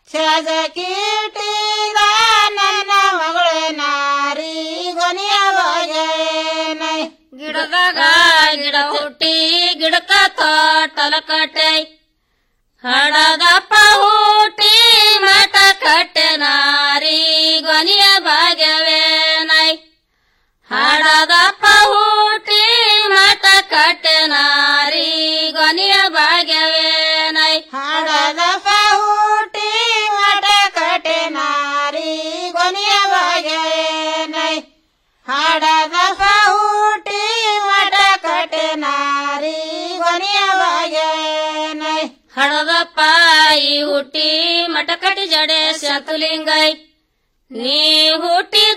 S1: ಸಜಕೀಟಿದ ನನ್ನ ಮಗಳು ನಾರಿ ಗೊನೆಯ ಬಗೆನೈ
S21: ಗಿಡದಾಗ ಗಿಡ ಹುಟ್ಟಿ ಗಿಡಕ ತೋಟಲ ಕಟ್ಟೆ ಹಡದಪ್ಪ ಹುಟ್ಟಿ ಮಠ ಕಟ್ಟೆ ನಾರಿ ಗೊನೆಯ ಭಾಗ್ಯವೇನೈ ಹಡದಪ್ಪ ಹುಟ್ಟಿ ಮಠ ಕಟ್ಟೆ ನಾರಿ ಗೊನೆಯ ಭಾಗ್ಯವೇನೈ
S1: ಹಡದಪ್ಪ ಹುಟ್ಟಿ ಮಠ ಕಟ್ಟೆ ನಾರಿ ಗೊನೆಯ ಬಗೆನೈ ಹಡದಪ್ಪ ಹುಟ್ಟಿ ಮಠ ಕಟ್ಟೆ ನಾರಿ ಗೊನೆಯ ಬಗೆನೈ
S21: ಹಡದಪ್ಪ ಈ ಹುಟ್ಟಿ ಮಠ ಕಟ್ಟಿ ಜಡೆ ಶತುಲಿಂಗೈ ನೀ ಹುಟ್ಟಿ